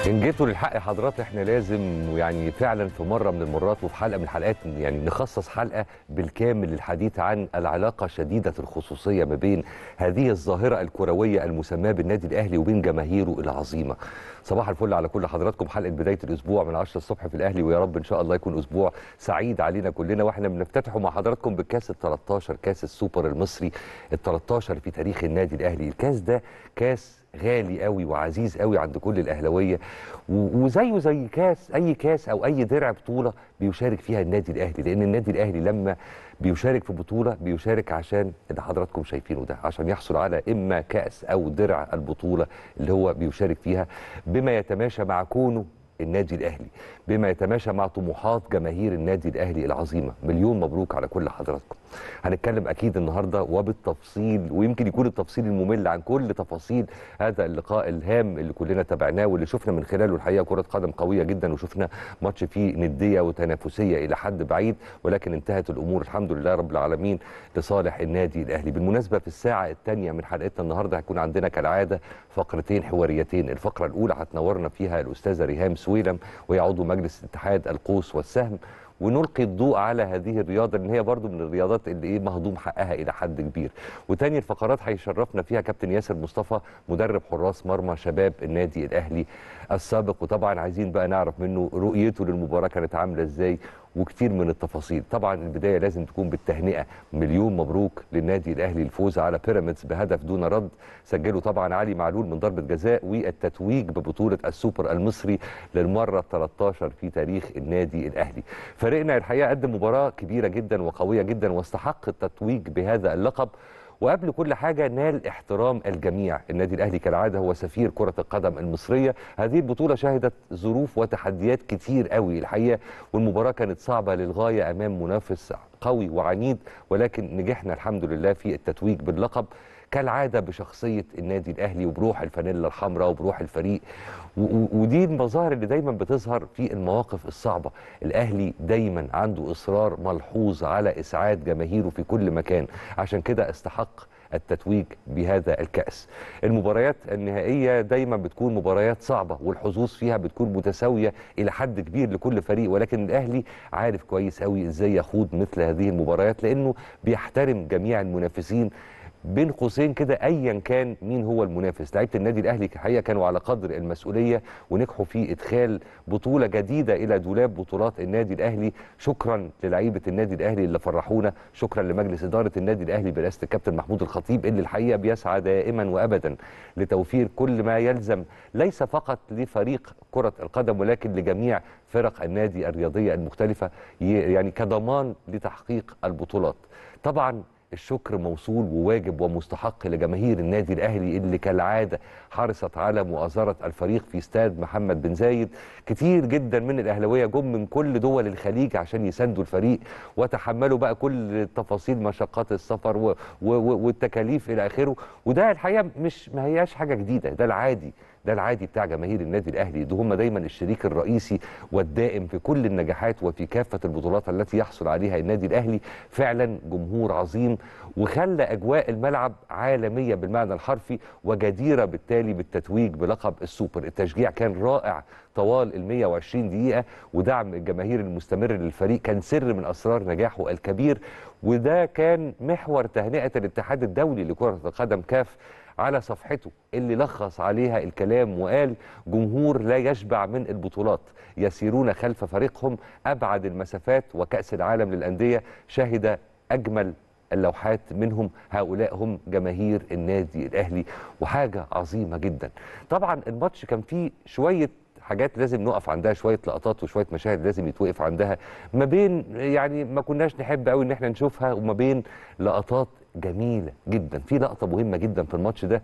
إن جيتوا للحق حضرات احنا لازم يعني فعلا في مره من المرات وفي حلقه من الحلقات يعني نخصص حلقه بالكامل للحديث عن العلاقه شديده الخصوصيه ما بين هذه الظاهره الكرويه المسماه بالنادي الاهلي وبين جماهيره العظيمه. صباح الفل على كل حضراتكم حلقه بدايه الاسبوع من 10 الصبح في الاهلي ويا رب ان شاء الله يكون اسبوع سعيد علينا كلنا واحنا بنفتتحه مع حضراتكم بالكاس ال 13 كاس السوبر المصري ال 13 في تاريخ النادي الاهلي، الكاس ده كاس غالي قوي وعزيز قوي عند كل الاهلاويه و- وزيه زي كاس اي كاس او اي درع بطوله بيشارك فيها النادي الاهلي لان النادي الاهلي لما بيشارك في بطوله بيشارك عشان اللي حضراتكم شايفينه ده عشان يحصل على اما كاس او درع البطوله اللي هو بيشارك فيها بما يتماشى مع كونه النادي الاهلي بما يتماشى مع طموحات جماهير النادي الاهلي العظيمه مليون مبروك على كل حضراتكم هنتكلم اكيد النهارده وبالتفصيل ويمكن يكون التفصيل الممل عن كل تفاصيل هذا اللقاء الهام اللي كلنا تابعناه واللي شفنا من خلاله الحقيقه كره قدم قويه جدا وشفنا ماتش فيه نديه وتنافسيه الى حد بعيد ولكن انتهت الامور الحمد لله رب العالمين لصالح النادي الاهلي بالمناسبه في الساعه الثانيه من حلقتنا النهارده هيكون عندنا كالعاده فقرتين حواريتين الفقره الاولى هتنورنا فيها الاستاذه ريهام سويلم وهي عضو مجلس اتحاد القوس والسهم ونلقي الضوء على هذه الرياضه لان هي برضو من الرياضات اللي ايه مهضوم حقها الى حد كبير وتاني الفقرات هيشرفنا فيها كابتن ياسر مصطفى مدرب حراس مرمى شباب النادي الاهلي السابق وطبعا عايزين بقى نعرف منه رؤيته للمباراه كانت عامله ازاي وكتير من التفاصيل طبعا البدايه لازم تكون بالتهنئه مليون مبروك للنادي الاهلي الفوز على بيراميدز بهدف دون رد سجله طبعا علي معلول من ضربه جزاء والتتويج ببطوله السوبر المصري للمره 13 في تاريخ النادي الاهلي فريقنا الحقيقه قدم مباراه كبيره جدا وقويه جدا واستحق التتويج بهذا اللقب وقبل كل حاجه نال احترام الجميع النادي الاهلي كالعاده هو سفير كره القدم المصريه هذه البطوله شهدت ظروف وتحديات كتير قوي الحقيقه والمباراه كانت صعبه للغايه امام منافس قوي وعنيد ولكن نجحنا الحمد لله في التتويج باللقب كالعاده بشخصيه النادي الاهلي وبروح الفانيلا الحمراء وبروح الفريق و- و- ودي المظاهر اللي دايما بتظهر في المواقف الصعبه الاهلي دايما عنده اصرار ملحوظ على اسعاد جماهيره في كل مكان عشان كده استحق التتويج بهذا الكأس المباريات النهائية دايما بتكون مباريات صعبة والحظوظ فيها بتكون متساوية إلى حد كبير لكل فريق ولكن الأهلي عارف كويس قوي إزاي يخوض مثل هذه المباريات لأنه بيحترم جميع المنافسين بين قوسين كده ايا كان مين هو المنافس لعيبه النادي الاهلي الحقيقه كانوا على قدر المسؤوليه ونجحوا في ادخال بطوله جديده الى دولاب بطولات النادي الاهلي شكرا للعيبه النادي الاهلي اللي فرحونا شكرا لمجلس اداره النادي الاهلي برئاسه الكابتن محمود الخطيب اللي الحقيقه بيسعى دائما وابدا لتوفير كل ما يلزم ليس فقط لفريق كره القدم ولكن لجميع فرق النادي الرياضيه المختلفه ي- يعني كضمان لتحقيق البطولات طبعا الشكر موصول وواجب ومستحق لجماهير النادي الاهلي اللي كالعاده حرصت على مؤازره الفريق في استاد محمد بن زايد كتير جدا من الاهلاويه جم من كل دول الخليج عشان يساندوا الفريق وتحملوا بقى كل تفاصيل مشقات السفر و و و والتكاليف الى اخره وده الحقيقه مش ما هياش حاجه جديده ده العادي ده العادي بتاع جماهير النادي الاهلي ده هم دايما الشريك الرئيسي والدائم في كل النجاحات وفي كافه البطولات التي يحصل عليها النادي الاهلي فعلا جمهور عظيم وخلى اجواء الملعب عالميه بالمعنى الحرفي وجديره بالتالي بالتتويج بلقب السوبر التشجيع كان رائع طوال ال 120 دقيقه ودعم الجماهير المستمر للفريق كان سر من اسرار نجاحه الكبير وده كان محور تهنئه الاتحاد الدولي لكره القدم كاف على صفحته اللي لخص عليها الكلام وقال جمهور لا يشبع من البطولات يسيرون خلف فريقهم أبعد المسافات وكأس العالم للأندية شهد أجمل اللوحات منهم هؤلاء هم جماهير النادي الأهلي وحاجة عظيمة جدا طبعا الماتش كان فيه شوية حاجات لازم نقف عندها شويه لقطات وشويه مشاهد لازم يتوقف عندها ما بين يعني ما كناش نحب قوي ان احنا نشوفها وما بين لقطات جميله جدا في لقطه مهمه جدا في الماتش ده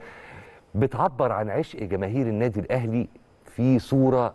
بتعبر عن عشق جماهير النادي الاهلي في صوره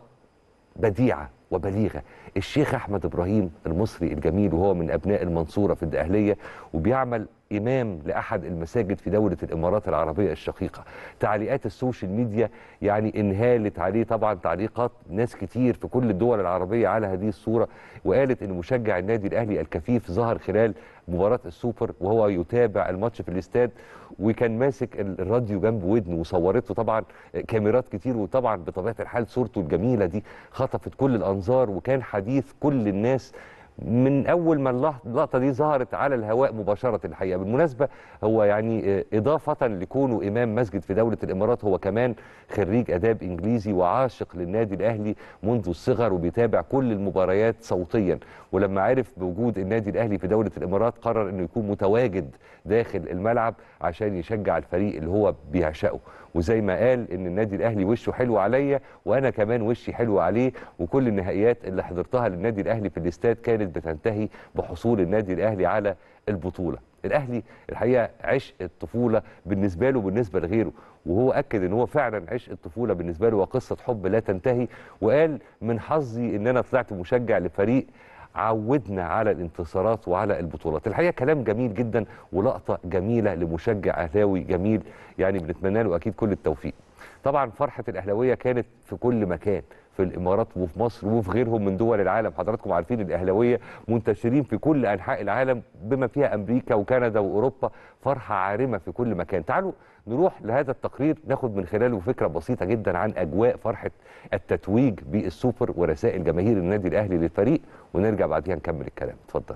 بديعه وبليغه الشيخ احمد ابراهيم المصري الجميل وهو من ابناء المنصوره في الدقهليه وبيعمل امام لاحد المساجد في دوله الامارات العربيه الشقيقه تعليقات السوشيال ميديا يعني انهالت عليه طبعا تعليقات ناس كتير في كل الدول العربيه على هذه الصوره وقالت ان مشجع النادي الاهلي الكفيف ظهر خلال مباراه السوبر وهو يتابع الماتش في الاستاد وكان ماسك الراديو جنب ودنه وصورته طبعا كاميرات كتير وطبعا بطبيعه الحال صورته الجميله دي خطفت كل الانظار وكان حديث كل الناس من اول ما اللح- اللقطه دي ظهرت على الهواء مباشره الحقيقه بالمناسبه هو يعني آه، اضافه لكونه امام مسجد في دوله الامارات هو كمان خريج اداب انجليزي وعاشق للنادي الاهلي منذ الصغر وبيتابع كل المباريات صوتيا ولما عرف بوجود النادي الاهلي في دوله الامارات قرر انه يكون متواجد داخل الملعب عشان يشجع الفريق اللي هو بيعشقه وزي ما قال ان النادي الاهلي وشه حلو عليا وانا كمان وشي حلو عليه وكل النهائيات اللي حضرتها للنادي الاهلي في الاستاد كانت بتنتهي بحصول النادي الاهلي على البطوله الاهلي الحقيقه عشق الطفوله بالنسبه له وبالنسبه لغيره وهو اكد ان هو فعلا عشق الطفوله بالنسبه له وقصه حب لا تنتهي وقال من حظي ان انا طلعت مشجع لفريق عودنا على الانتصارات وعلى البطولات الحقيقه كلام جميل جدا ولقطه جميله لمشجع اهلاوي جميل يعني بنتمنى له اكيد كل التوفيق طبعا فرحه الاهلاويه كانت في كل مكان في الامارات وفي مصر وفي غيرهم من دول العالم حضراتكم عارفين الاهلاويه منتشرين في كل انحاء العالم بما فيها امريكا وكندا واوروبا فرحه عارمه في كل مكان تعالوا نروح لهذا التقرير ناخد من خلاله فكره بسيطه جدا عن اجواء فرحه التتويج بالسوبر ورسائل جماهير النادي الاهلي للفريق ونرجع بعديها نكمل الكلام اتفضل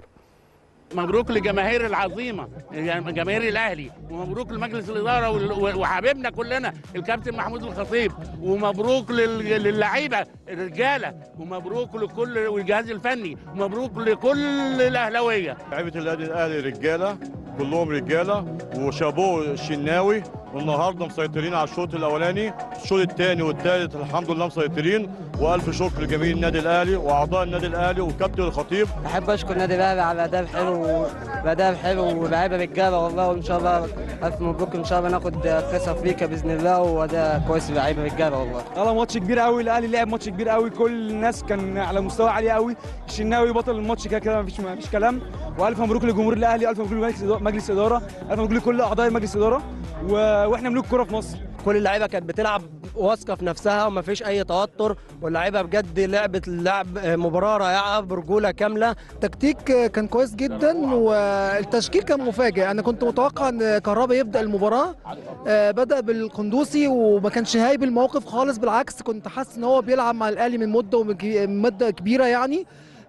مبروك لجماهير العظيمه يعني جماهير الاهلي ومبروك لمجلس الاداره وال- وحبيبنا كلنا الكابتن محمود الخطيب ومبروك لل- للعيبه الرجاله ومبروك لكل والجهاز الفني ومبروك لكل الاهلاويه لعيبه النادي الاهلي رجاله كلهم رجاله وشابوه الشناوي والنهارده مسيطرين على الشوط الاولاني الشوط الثاني والثالث الحمد لله مسيطرين والف شكر لجميع النادي الاهلي واعضاء النادي الاهلي وكابتن الخطيب احب اشكر النادي الاهلي على اداء حلو باداء حلو ولاعيبه رجاله والله وان شاء الله الف مبروك ان شاء الله ناخد كاس افريقيا باذن الله واداء كويس للاعيبه رجاله والله يلا ماتش كبير قوي الاهلي لعب ماتش كبير قوي كل الناس كان على مستوى عالي قوي الشناوي بطل الماتش كده كده مفيش مفيش كلام والف مبروك لجمهور الاهلي الف مبروك لمجلس إدارة- مجلس اداره الف مبروك لكل اعضاء مجلس اداره و... واحنا ملوك كره في مصر كل اللعيبه كانت بتلعب واثقه في نفسها وما فيش اي توتر واللعيبه بجد لعبت لعب مباراه رائعه برجوله كامله التكتيك كان كويس جدا والتشكيل كان مفاجئ انا كنت متوقع ان كهربا يبدا المباراه آه، بدا بالقندوسي وما كانش هايب الموقف خالص بالعكس كنت حاسس ان هو بيلعب مع الاهلي من مده ومن كبي- من مده كبيره يعني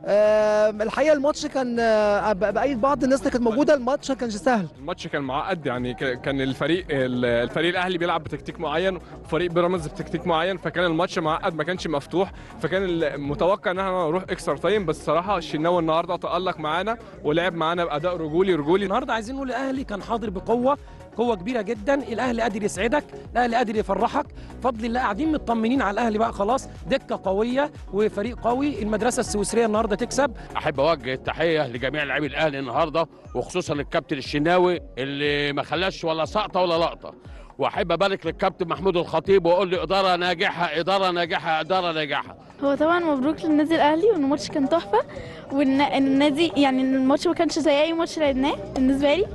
آه، الحقيقه الماتش كان آه، ب- بايد بعض الناس اللي كانت موجوده الماتش ما كانش سهل الماتش كان معقد يعني ك- كان الفريق الفريق الاهلي بيلعب بتكتيك معين وفريق بيراميدز بتكتيك معين فكان الماتش معقد ما كانش مفتوح فكان المتوقع ان احنا نروح اكسترا تايم بس صراحه الشناوي النهارده تالق معانا ولعب معانا باداء رجولي رجولي النهارده عايزين نقول الاهلي كان حاضر بقوه قوه كبيره جدا الاهلي قادر يسعدك الاهلي قادر يفرحك فضل الله قاعدين مطمنين على الاهلي بقى خلاص دكه قويه وفريق قوي المدرسه السويسريه النهارده تكسب احب اوجه التحيه لجميع لاعبي الاهلي النهارده وخصوصا للكابتن الشناوي اللي ما خلاش ولا سقطه ولا لقطه واحب ابارك للكابتن محمود الخطيب واقول له اداره ناجحه اداره ناجحه اداره ناجحه هو طبعا مبروك للنادي الاهلي وان الماتش كان تحفه وان إن النادي يعني إن الماتش ما كانش زي اي ماتش لعبناه بالنسبه لي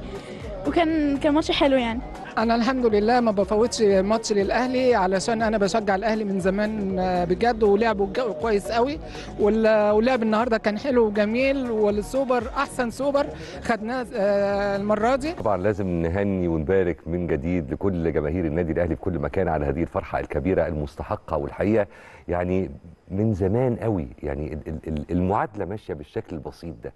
وكان كان ماتش حلو يعني انا الحمد لله ما بفوتش ماتش للاهلي علشان انا بشجع الاهلي من زمان آه، بجد ولعبوا جو- كويس قوي وال- واللعب النهارده كان حلو وجميل والسوبر احسن سوبر خدناه آه، المره دي طبعا لازم نهني ونبارك من جديد لكل جماهير النادي الاهلي في كل مكان على هذه الفرحه الكبيره المستحقه والحقيقه يعني من زمان قوي يعني ال- ال- ال- المعادله ماشيه بالشكل البسيط ده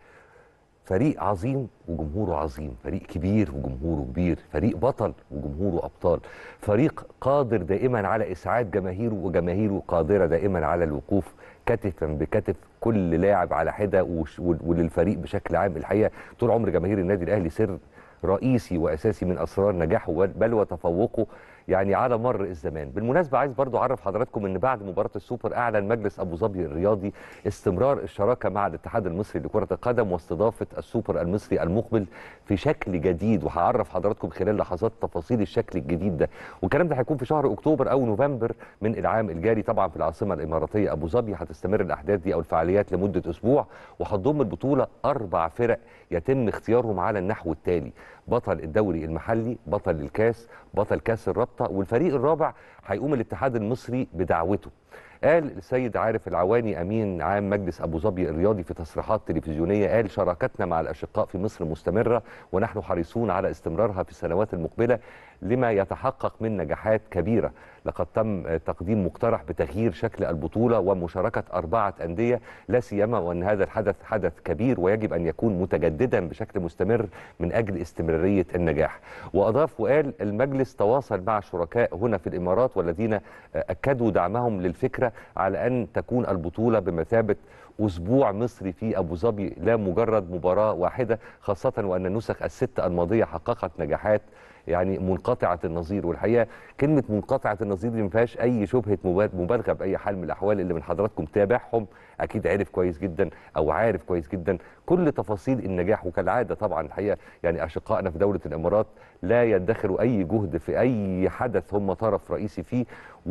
فريق عظيم وجمهوره عظيم فريق كبير وجمهوره كبير فريق بطل وجمهوره ابطال فريق قادر دائما على اسعاد جماهيره وجماهيره قادره دائما على الوقوف كتفا بكتف كل لاعب على حده وش- وللفريق بشكل عام الحقيقه طول عمر جماهير النادي الاهلي سر رئيسي واساسي من اسرار نجاحه بل وتفوقه يعني على مر الزمان بالمناسبه عايز برضو اعرف حضراتكم ان بعد مباراه السوبر اعلن مجلس ابو ظبي الرياضي استمرار الشراكه مع الاتحاد المصري لكره القدم واستضافه السوبر المصري المقبل في شكل جديد وهعرف حضراتكم خلال لحظات تفاصيل الشكل الجديد ده والكلام ده هيكون في شهر اكتوبر او نوفمبر من العام الجاري طبعا في العاصمه الاماراتيه ابو ظبي هتستمر الاحداث دي او الفعاليات لمده اسبوع وهتضم البطوله اربع فرق يتم اختيارهم على النحو التالي بطل الدوري المحلي بطل الكاس بطل كاس الرابطه والفريق الرابع هيقوم الاتحاد المصري بدعوته قال السيد عارف العواني امين عام مجلس ابو ظبي الرياضي في تصريحات تلفزيونيه قال شراكتنا مع الاشقاء في مصر مستمره ونحن حريصون على استمرارها في السنوات المقبله لما يتحقق من نجاحات كبيره لقد تم تقديم مقترح بتغيير شكل البطوله ومشاركه اربعه انديه لا سيما وان هذا الحدث حدث كبير ويجب ان يكون متجددا بشكل مستمر من اجل استمراريه النجاح واضاف وقال المجلس تواصل مع شركاء هنا في الامارات والذين اكدوا دعمهم للفكره على ان تكون البطوله بمثابه اسبوع مصري في ابو ظبي لا مجرد مباراه واحده خاصه وان النسخ الست الماضيه حققت نجاحات يعني منقطعه النظير والحقيقه كلمه منقطعه النظير دي ما فيهاش اي شبهه مبالغه باي حال من الاحوال اللي من حضراتكم تابعهم اكيد عارف كويس جدا او عارف كويس جدا كل تفاصيل النجاح وكالعاده طبعا الحقيقه يعني اشقائنا في دوله الامارات لا يدخروا اي جهد في اي حدث هم طرف رئيسي فيه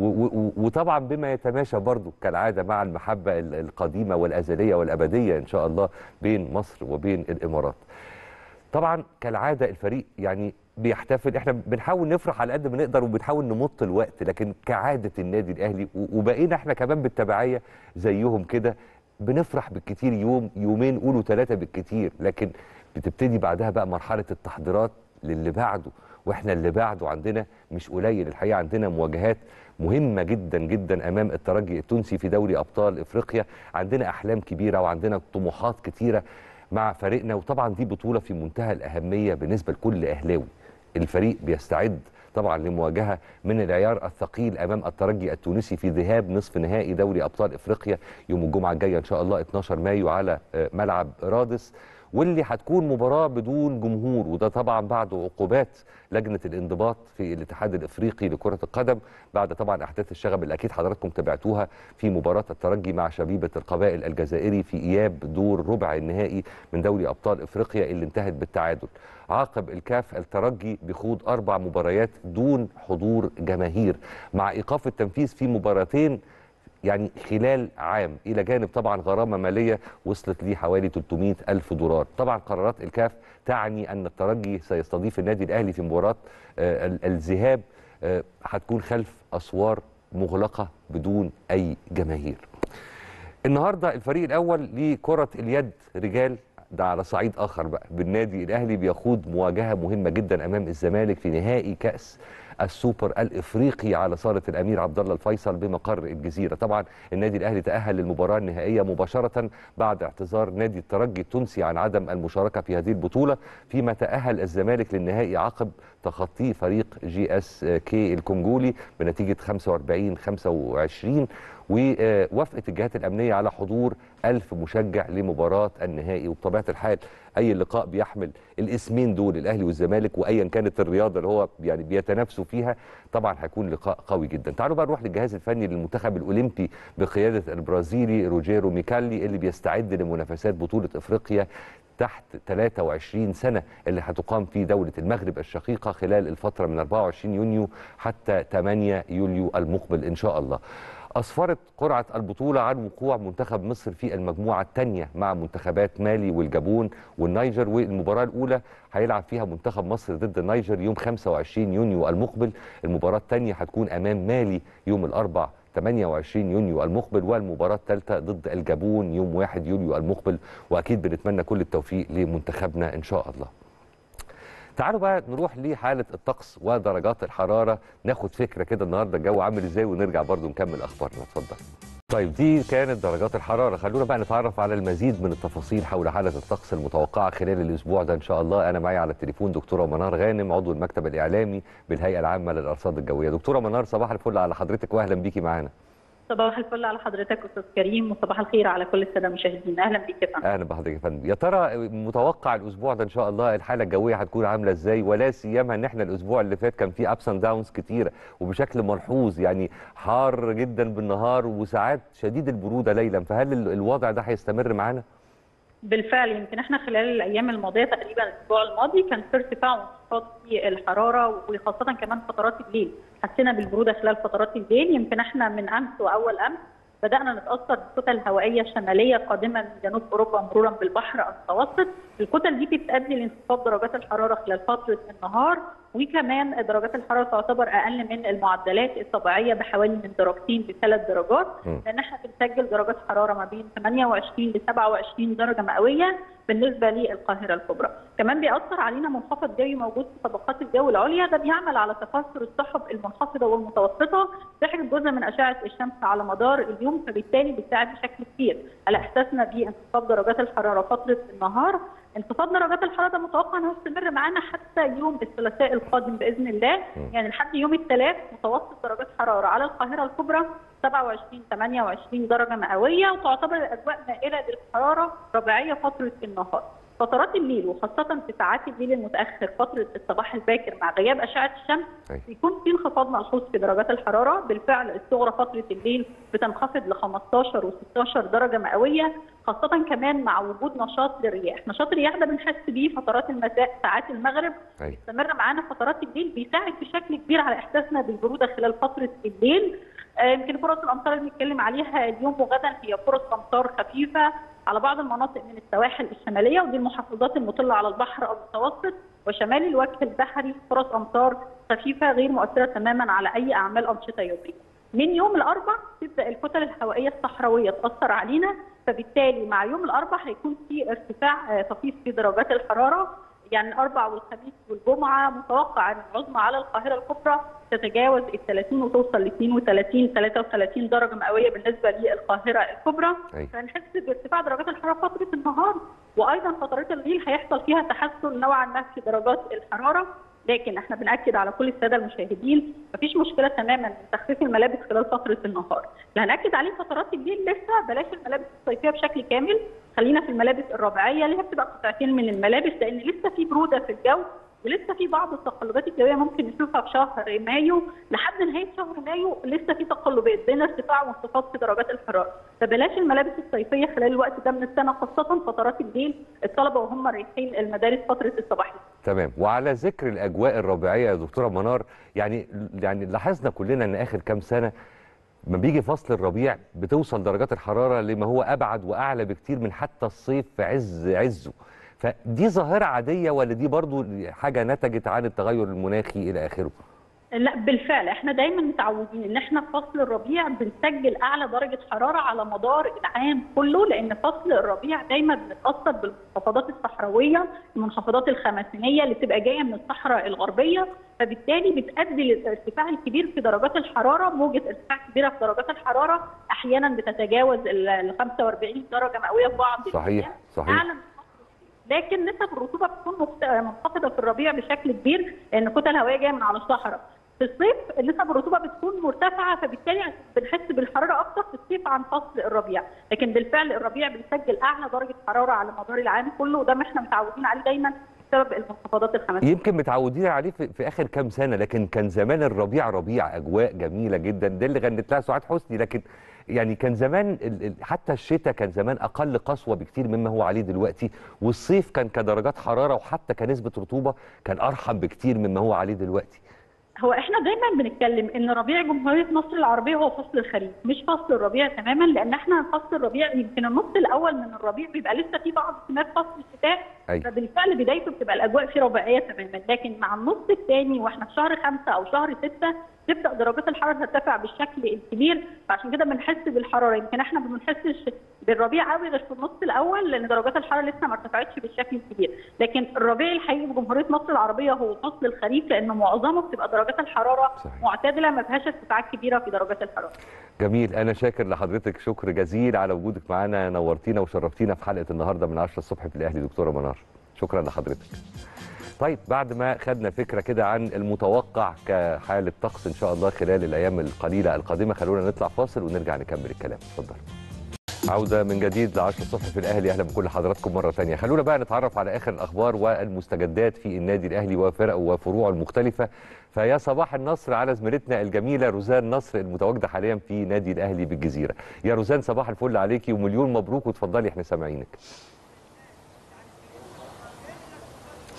وطبعا بما يتماشى برضو كالعاده مع المحبه القديمه والازليه والابديه ان شاء الله بين مصر وبين الامارات. طبعا كالعاده الفريق يعني بيحتفل احنا بنحاول نفرح على قد ما نقدر وبنحاول نمط الوقت لكن كعاده النادي الاهلي وبقينا احنا كمان بالتبعيه زيهم كده بنفرح بالكتير يوم يومين قولوا ثلاثه بالكتير لكن بتبتدي بعدها بقى مرحله التحضيرات للي بعده واحنا اللي بعده عندنا مش قليل الحقيقه عندنا مواجهات مهمه جدا جدا امام الترجي التونسي في دوري ابطال افريقيا عندنا احلام كبيره وعندنا طموحات كتيره مع فريقنا وطبعا دي بطوله في منتهى الاهميه بالنسبه لكل اهلاوي الفريق بيستعد طبعا لمواجهه من العيار الثقيل امام الترجي التونسي في ذهاب نصف نهائي دوري ابطال افريقيا يوم الجمعه الجايه ان شاء الله 12 مايو على ملعب رادس واللي هتكون مباراه بدون جمهور وده طبعا بعد عقوبات لجنه الانضباط في الاتحاد الافريقي لكره القدم بعد طبعا احداث الشغب اللي اكيد حضراتكم تابعتوها في مباراه الترجي مع شبيبه القبائل الجزائري في اياب دور ربع النهائي من دوري ابطال افريقيا اللي انتهت بالتعادل عاقب الكاف الترجي بخوض اربع مباريات دون حضور جماهير مع ايقاف التنفيذ في مباراتين يعني خلال عام إلى جانب طبعا غرامة مالية وصلت ليه حوالي 300 ألف دولار طبعا قرارات الكاف تعني أن الترجي سيستضيف النادي الأهلي في مباراة آه الذهاب آه هتكون خلف أسوار مغلقة بدون أي جماهير النهاردة الفريق الأول لكرة اليد رجال ده على صعيد اخر بقى بالنادي الاهلي بيخوض مواجهه مهمه جدا امام الزمالك في نهائي كاس السوبر الافريقي على صاله الامير عبد الله الفيصل بمقر الجزيره طبعا النادي الاهلي تاهل للمباراه النهائيه مباشره بعد اعتذار نادي الترجي التونسي عن عدم المشاركه في هذه البطوله فيما تاهل الزمالك للنهائي عقب تخطيه فريق جي اس كي الكونجولي بنتيجه 45 25 ووافقت الجهات الامنيه على حضور ألف مشجع لمباراه النهائي وبطبيعه الحال اي لقاء بيحمل الاسمين دول الاهلي والزمالك وايا كانت الرياضه اللي هو يعني بيتنافسوا فيها طبعا هيكون لقاء قوي جدا تعالوا بقى نروح للجهاز الفني للمنتخب الاولمبي بقياده البرازيلي روجيرو ميكالي اللي بيستعد لمنافسات بطوله افريقيا تحت 23 سنة اللي هتقام في دولة المغرب الشقيقة خلال الفترة من 24 يونيو حتى 8 يوليو المقبل إن شاء الله أسفرت قرعة البطولة عن وقوع منتخب مصر في المجموعة الثانية مع منتخبات مالي والجابون والنيجر والمباراة الأولى هيلعب فيها منتخب مصر ضد النيجر يوم 25 يونيو المقبل المباراة الثانية هتكون أمام مالي يوم الأربع 28 يونيو المقبل والمباراة الثالثة ضد الجابون يوم 1 يوليو المقبل وأكيد بنتمنى كل التوفيق لمنتخبنا إن شاء الله تعالوا بقى نروح لحالة الطقس ودرجات الحرارة ناخد فكرة كده النهاردة الجو عامل ازاي ونرجع برضو نكمل أخبارنا اتفضل طيب دي كانت درجات الحرارة خلونا بقى نتعرف على المزيد من التفاصيل حول حالة الطقس المتوقعة خلال الأسبوع ده إن شاء الله أنا معي على التليفون دكتورة منار غانم عضو المكتب الإعلامي بالهيئة العامة للأرصاد الجوية دكتورة منار صباح الفل على حضرتك وأهلا بيكي معانا صباح الفل على حضرتك استاذ كريم وصباح الخير على كل الساده المشاهدين اهلا بيك يا فندم اهلا بحضرتك يا فندم يا ترى متوقع الاسبوع ده ان شاء الله الحاله الجويه هتكون عامله ازاي ولا سيما ان احنا الاسبوع اللي فات كان في ابس اند داونز كتيره وبشكل ملحوظ يعني حار جدا بالنهار وساعات شديد البروده ليلا فهل الوضع ده هيستمر معانا؟ بالفعل يمكن احنا خلال الايام الماضيه تقريبا الاسبوع الماضي كان في ارتفاع وانخفاض في الحراره وخاصه كمان فترات الليل حسينا بالبروده خلال فترات الليل يمكن احنا من امس واول امس بدانا نتاثر بالكتل الهوائيه الشماليه قادمه من جنوب اوروبا مرورا بالبحر المتوسط الكتل دي بتؤدي لانخفاض درجات الحراره خلال فتره النهار وكمان درجات الحراره تعتبر اقل من المعدلات الطبيعيه بحوالي من درجتين لثلاث درجات مم. لان احنا بنسجل درجات حراره ما بين 28 ل 27 درجه مئويه بالنسبه للقاهره الكبرى، كمان بيأثر علينا منخفض جوي موجود في طبقات الجو العليا ده بيعمل على تكاثر السحب المنخفضه والمتوسطه تحجب جزء من اشعه الشمس على مدار اليوم فبالتالي بتساعد بشكل كبير على احساسنا بانخفاض درجات الحراره فتره النهار انخفاض درجات الحراره ده متوقع انه يستمر معانا حتى يوم الثلاثاء القادم باذن الله يعني لحد يوم الثلاث متوسط درجات حراره على القاهره الكبرى 27 28 درجه مئويه وتعتبر الاجواء مائله للحراره ربيعيه فتره النهار فترات الليل وخاصة في ساعات الليل المتأخر فترة الصباح الباكر مع غياب أشعة الشمس أي. بيكون في انخفاض ملحوظ في درجات الحرارة بالفعل الصغرى فترة الليل بتنخفض ل 15 و 16 درجة مئوية خاصة كمان مع وجود نشاط للرياح، نشاط الرياح ده بنحس بيه فترات المساء ساعات المغرب أي. بيستمر معانا فترات الليل بيساعد بشكل كبير على احساسنا بالبروده خلال فتره الليل آه، يمكن فرص الامطار اللي بنتكلم عليها اليوم وغدا هي فرص امطار خفيفه على بعض المناطق من السواحل الشماليه ودي المحافظات المطله على البحر المتوسط وشمال الوجه البحري فرص امطار خفيفه غير مؤثره تماما على اي اعمال انشطه يوميه. من يوم الاربع تبدا الكتل الهوائيه الصحراويه تاثر علينا فبالتالي مع يوم الاربع هيكون في ارتفاع آه، طفيف في درجات الحراره يعني الاربع والخميس والجمعه متوقع ان العظمى على القاهره الكبرى تتجاوز ال 30 وتوصل ل 32 33 درجه مئويه بالنسبه للقاهره الكبرى أي. فنحس بارتفاع درجات الحراره فتره النهار وايضا فترات الليل هيحصل فيها تحسن نوعا ما في درجات الحراره لكن احنا بناكد على كل الساده المشاهدين مفيش مشكله تماما من تخفيف الملابس خلال فتره النهار اللي هناكد عليه فترات الليل لسه بلاش الملابس الصيفيه بشكل كامل خلينا في الملابس الربيعيه اللي هي بتبقى قطعتين من الملابس لان لسه في بروده في الجو ولسه في بعض التقلبات الجويه ممكن نشوفها في شهر مايو لحد نهايه شهر مايو لسه في تقلبات بين ارتفاع وانخفاض في درجات الحراره فبلاش الملابس الصيفيه خلال الوقت ده من السنه خاصه فترات الليل الطلبه وهم رايحين المدارس فتره الصباح تمام وعلى ذكر الاجواء الربيعيه يا دكتوره منار يعني يعني لاحظنا كلنا ان اخر كام سنه ما بيجي فصل الربيع بتوصل درجات الحراره لما هو ابعد واعلى بكتير من حتى الصيف في عز عزه فدي ظاهره عاديه ولا دي برضو حاجه نتجت عن التغير المناخي الى اخره لا بالفعل احنا دايما متعودين ان احنا في فصل الربيع بنسجل اعلى درجه حراره على مدار العام كله لان فصل الربيع دايما بنتاثر بالمنخفضات الصحراويه المنخفضات الخماسينيه اللي بتبقى جايه من الصحراء الغربيه فبالتالي بتؤدي للارتفاع الكبير في درجات الحراره موجه ارتفاع كبيره في درجات الحراره احيانا بتتجاوز ال 45 درجه مئويه في بعض صحيح الأيام. صحيح اعلى لكن نسب الرطوبه بتكون مخت- منخفضه في الربيع بشكل كبير لان كتل الهوائيه جايه من على الصحراء. في الصيف نسب الرطوبه بتكون مرتفعه فبالتالي بنحس بالحراره اكتر في الصيف عن فصل الربيع، لكن بالفعل الربيع بيسجل اعلى درجه حراره على مدار العام كله وده ما احنا متعودين عليه دايما بسبب المنخفضات الخماسيه. يمكن متعودين عليه في, في اخر كام سنه لكن كان زمان الربيع ربيع اجواء جميله جدا ده اللي غنت لها سعاد حسني لكن يعني كان زمان ال- ال- حتى الشتاء كان زمان اقل قسوه بكتير مما هو عليه دلوقتي والصيف كان كدرجات حراره وحتى كنسبه رطوبه كان ارحم بكتير مما هو عليه دلوقتي هو احنا دايما بنتكلم ان ربيع جمهوريه مصر العربيه هو فصل الخريف مش فصل الربيع تماما لان احنا فصل الربيع يمكن النص الاول من الربيع بيبقى لسه في بعض سمات فصل الشتاء أيوة. فبالفعل بدايته بتبقى الاجواء فيه ربيعيه تماما لكن مع النص الثاني واحنا في شهر خمسه او شهر سته تبدا درجات الحراره ترتفع بالشكل الكبير فعشان كده بنحس بالحراره يمكن احنا ما بنحسش بالربيع قوي غير في النص الاول لان درجات الحراره لسه ما ارتفعتش بالشكل الكبير لكن الربيع الحقيقي في جمهوريه مصر العربيه هو فصل الخريف لانه معظمه بتبقى درجات الحراره صحيح. معتدله ما فيهاش ارتفاعات كبيره في درجات الحراره جميل انا شاكر لحضرتك شكر جزيل على وجودك معانا نورتينا وشرفتينا في حلقه النهارده من 10 الصبح في الاهلي دكتوره منار شكرا لحضرتك طيب بعد ما خدنا فكره كده عن المتوقع كحاله طقس ان شاء الله خلال الايام القليله القادمه خلونا نطلع فاصل ونرجع نكمل الكلام اتفضل عودة من جديد ل 10 الصبح في الأهلي أهلا بكل حضراتكم مرة تانية خلونا بقى نتعرف على آخر الأخبار والمستجدات في النادي الأهلي وفرقه وفروعه المختلفة فيا صباح النصر على زميلتنا الجميلة روزان نصر المتواجدة حاليا في نادي الأهلي بالجزيرة يا روزان صباح الفل عليكي ومليون مبروك وتفضلي احنا سامعينك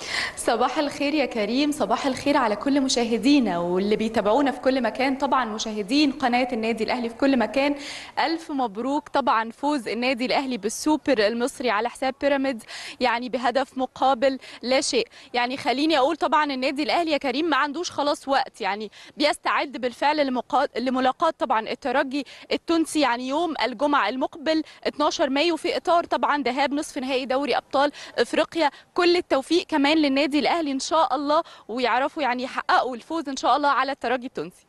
صباح الخير يا كريم صباح الخير على كل مشاهدينا واللي بيتابعونا في كل مكان طبعا مشاهدين قناة النادي الأهلي في كل مكان ألف مبروك طبعا فوز النادي الأهلي بالسوبر المصري على حساب بيراميدز يعني بهدف مقابل لا شيء يعني خليني أقول طبعا النادي الأهلي يا كريم ما عندوش خلاص وقت يعني بيستعد بالفعل لمقا- لملاقاة طبعا الترجي التونسي يعني يوم الجمعة المقبل 12 مايو في إطار طبعا ذهاب نصف نهائي دوري أبطال افريقيا كل التوفيق كمان للنادي الاهلي ان شاء الله ويعرفوا يعني يحققوا الفوز ان شاء الله على الترجي التونسي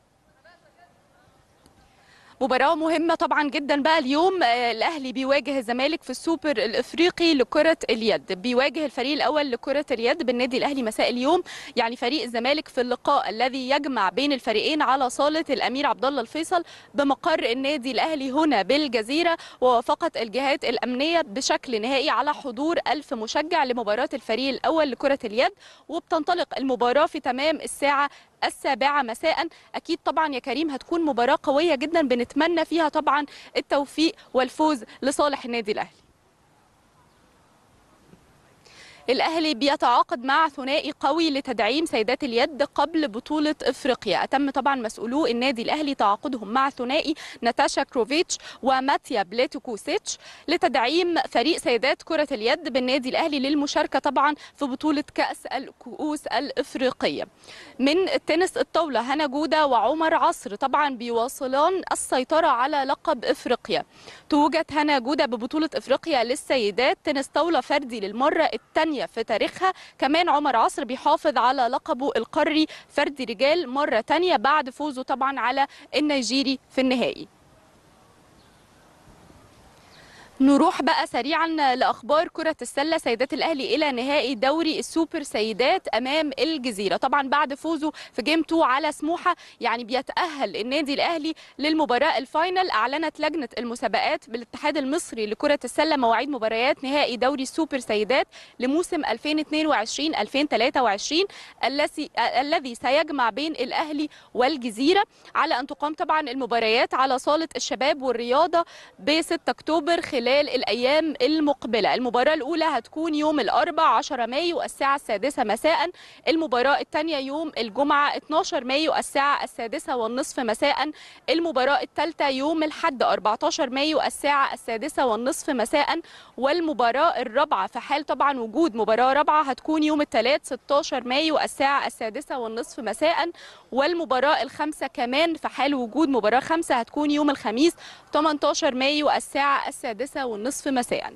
مباراة مهمة طبعا جدا بقى اليوم آه، الأهلي بيواجه الزمالك في السوبر الإفريقي لكرة اليد بيواجه الفريق الأول لكرة اليد بالنادي الأهلي مساء اليوم يعني فريق الزمالك في اللقاء الذي يجمع بين الفريقين على صالة الأمير عبد الله الفيصل بمقر النادي الأهلي هنا بالجزيرة ووافقت الجهات الأمنية بشكل نهائي على حضور ألف مشجع لمباراة الفريق الأول لكرة اليد وبتنطلق المباراة في تمام الساعة السابعة مساء أكيد طبعا يا كريم هتكون مباراة قوية جدا بنتمنى فيها طبعا التوفيق والفوز لصالح النادي الأهلي الأهلي بيتعاقد مع ثنائي قوي لتدعيم سيدات اليد قبل بطولة إفريقيا أتم طبعا مسؤولو النادي الأهلي تعاقدهم مع ثنائي ناتاشا كروفيتش وماتيا بليتوكوسيتش لتدعيم فريق سيدات كرة اليد بالنادي الأهلي للمشاركة طبعا في بطولة كأس الكؤوس الإفريقية من التنس الطاولة هنا جودة وعمر عصر طبعا بيواصلان السيطرة على لقب إفريقيا توجت هنا جودة ببطولة إفريقيا للسيدات تنس طاولة فردي للمرة الثانية في تاريخها كمان عمر عصر بيحافظ على لقبه القاري فردي رجال مرة تانية بعد فوزه طبعا على النيجيري في النهائي نروح بقى سريعا لاخبار كره السله سيدات الاهلي الى نهائي دوري السوبر سيدات امام الجزيره طبعا بعد فوزه في جيم 2 على سموحه يعني بيتاهل النادي الاهلي للمباراه الفاينل اعلنت لجنه المسابقات بالاتحاد المصري لكره السله مواعيد مباريات نهائي دوري السوبر سيدات لموسم 2022 2023 الذي الذي سيجمع بين الاهلي والجزيره على ان تقام طبعا المباريات على صاله الشباب والرياضه ب 6 اكتوبر خلال الايام المقبله المباراه الاولى هتكون يوم الاربعاء 10 مايو الساعه السادسة مساء المباراه الثانيه يوم الجمعه 12 مايو الساعه السادسة والنصف مساء المباراه الثالثه يوم الاحد 14 مايو الساعه السادسة والنصف مساء والمباراه الرابعه في حال طبعا وجود مباراه رابعه هتكون يوم الثلاث 16 مايو الساعه السادسة والنصف مساء والمباراه الخامسه كمان في حال وجود مباراه خامسه هتكون يوم الخميس 18 مايو الساعه السادسة والنصف مساء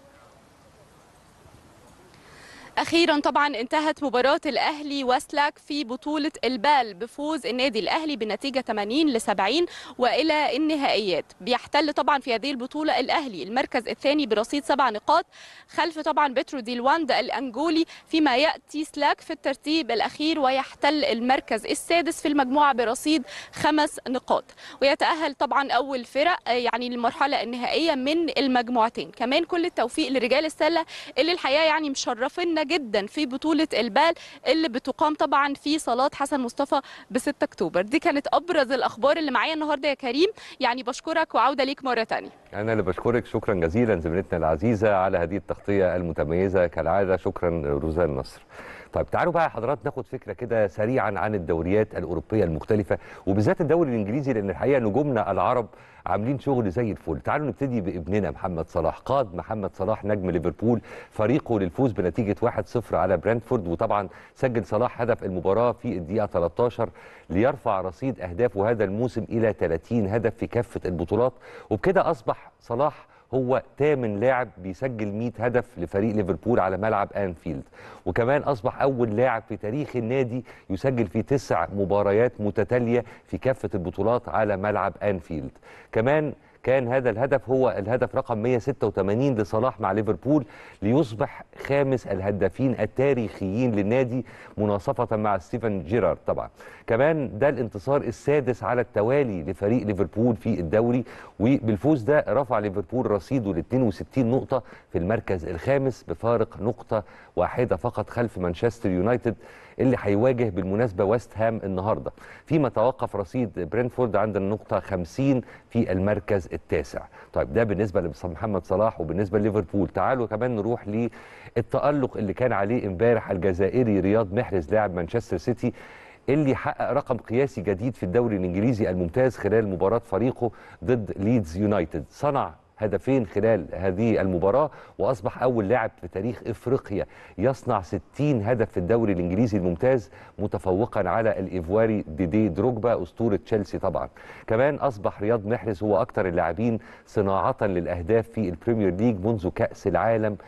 اخيرا طبعا انتهت مباراه الاهلي واسلاك في بطوله البال بفوز النادي الاهلي بنتيجه 80 ل 70 والى النهائيات بيحتل طبعا في هذه البطوله الاهلي المركز الثاني برصيد سبع نقاط خلف طبعا بترو دي لواندا الانجولي فيما ياتي سلاك في الترتيب الاخير ويحتل المركز السادس في المجموعه برصيد خمس نقاط ويتاهل طبعا اول فرق آه، يعني للمرحله النهائيه من المجموعتين كمان كل التوفيق لرجال السله اللي الحقيقه يعني مشرفينا جدا في بطوله البال اللي بتقام طبعا في صالات حسن مصطفى ب 6 اكتوبر دي كانت ابرز الاخبار اللي معايا النهارده يا كريم يعني بشكرك وعوده ليك مره ثانيه أنا اللي بشكرك شكرا جزيلا زميلتنا العزيزة على هذه التغطية المتميزة كالعادة شكرا روزان نصر طيب تعالوا بقى حضرات ناخد فكرة كده سريعا عن الدوريات الأوروبية المختلفة وبالذات الدوري الإنجليزي لأن الحقيقة نجومنا العرب عاملين شغل زي الفل تعالوا نبتدي بابننا محمد صلاح قاد محمد صلاح نجم ليفربول فريقه للفوز بنتيجة 1-0 على برنتفورد وطبعا سجل صلاح هدف المباراة في الدقيقة 13 ليرفع رصيد أهدافه هذا الموسم إلى 30 هدف في كافة البطولات وبكده أصبح صلاح هو تامن لاعب بيسجل 100 هدف لفريق ليفربول على ملعب انفيلد وكمان اصبح اول لاعب في تاريخ النادي يسجل في تسع مباريات متتاليه في كافه البطولات على ملعب انفيلد كمان كان هذا الهدف هو الهدف رقم 186 لصلاح مع ليفربول ليصبح خامس الهدافين التاريخيين للنادي مناصفة مع ستيفن جيرارد طبعا كمان ده الانتصار السادس على التوالي لفريق ليفربول في الدوري وبالفوز ده رفع ليفربول رصيده ل 62 نقطة في المركز الخامس بفارق نقطة واحدة فقط خلف مانشستر يونايتد اللي هيواجه بالمناسبة ويست هام النهاردة فيما توقف رصيد برينفورد عند النقطة 50 في المركز التاسع طيب ده بالنسبه لمحمد صلاح وبالنسبه لليفربول تعالوا كمان نروح للتالق اللي كان عليه امبارح الجزائري رياض محرز لاعب مانشستر سيتي اللي حقق رقم قياسي جديد في الدوري الانجليزي الممتاز خلال مباراه فريقه ضد ليدز يونايتد صنع هدفين خلال هذه المباراة وأصبح أول لاعب في تاريخ إفريقيا يصنع 60 هدف في الدوري الإنجليزي الممتاز متفوقا على الإيفواري ديدي دروجبا أسطورة تشيلسي طبعا كمان أصبح رياض محرز هو أكثر اللاعبين صناعة للأهداف في البريمير ليج منذ كأس العالم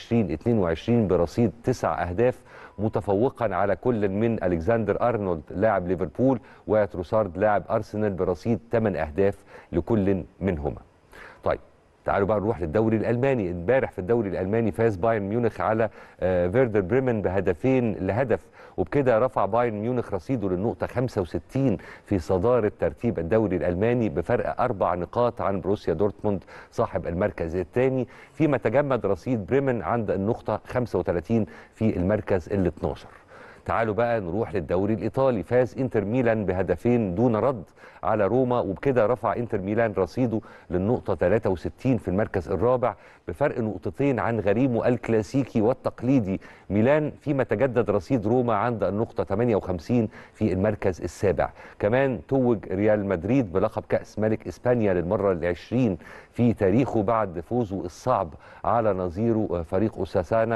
2022 برصيد تسع أهداف متفوقا على كل من الكسندر ارنولد لاعب ليفربول وتروسارد لاعب ارسنال برصيد 8 اهداف لكل منهما. طيب تعالوا بقى نروح للدوري الالماني امبارح في الدوري الالماني فاز بايرن ميونخ على آه، فيردر بريمن بهدفين لهدف وبكده رفع بايرن ميونخ رصيده للنقطه 65 في صداره ترتيب الدوري الالماني بفرق اربع نقاط عن بروسيا دورتموند صاحب المركز الثاني فيما تجمد رصيد بريمن عند النقطه 35 في المركز ال 12 تعالوا بقى نروح للدوري الايطالي فاز انتر ميلان بهدفين دون رد على روما وبكده رفع انتر ميلان رصيده للنقطه 63 في المركز الرابع بفرق نقطتين عن غريمه الكلاسيكي والتقليدي ميلان فيما تجدد رصيد روما عند النقطه 58 في المركز السابع كمان توج ريال مدريد بلقب كاس ملك اسبانيا للمره العشرين في تاريخه بعد فوزه الصعب على نظيره فريق اوساسانا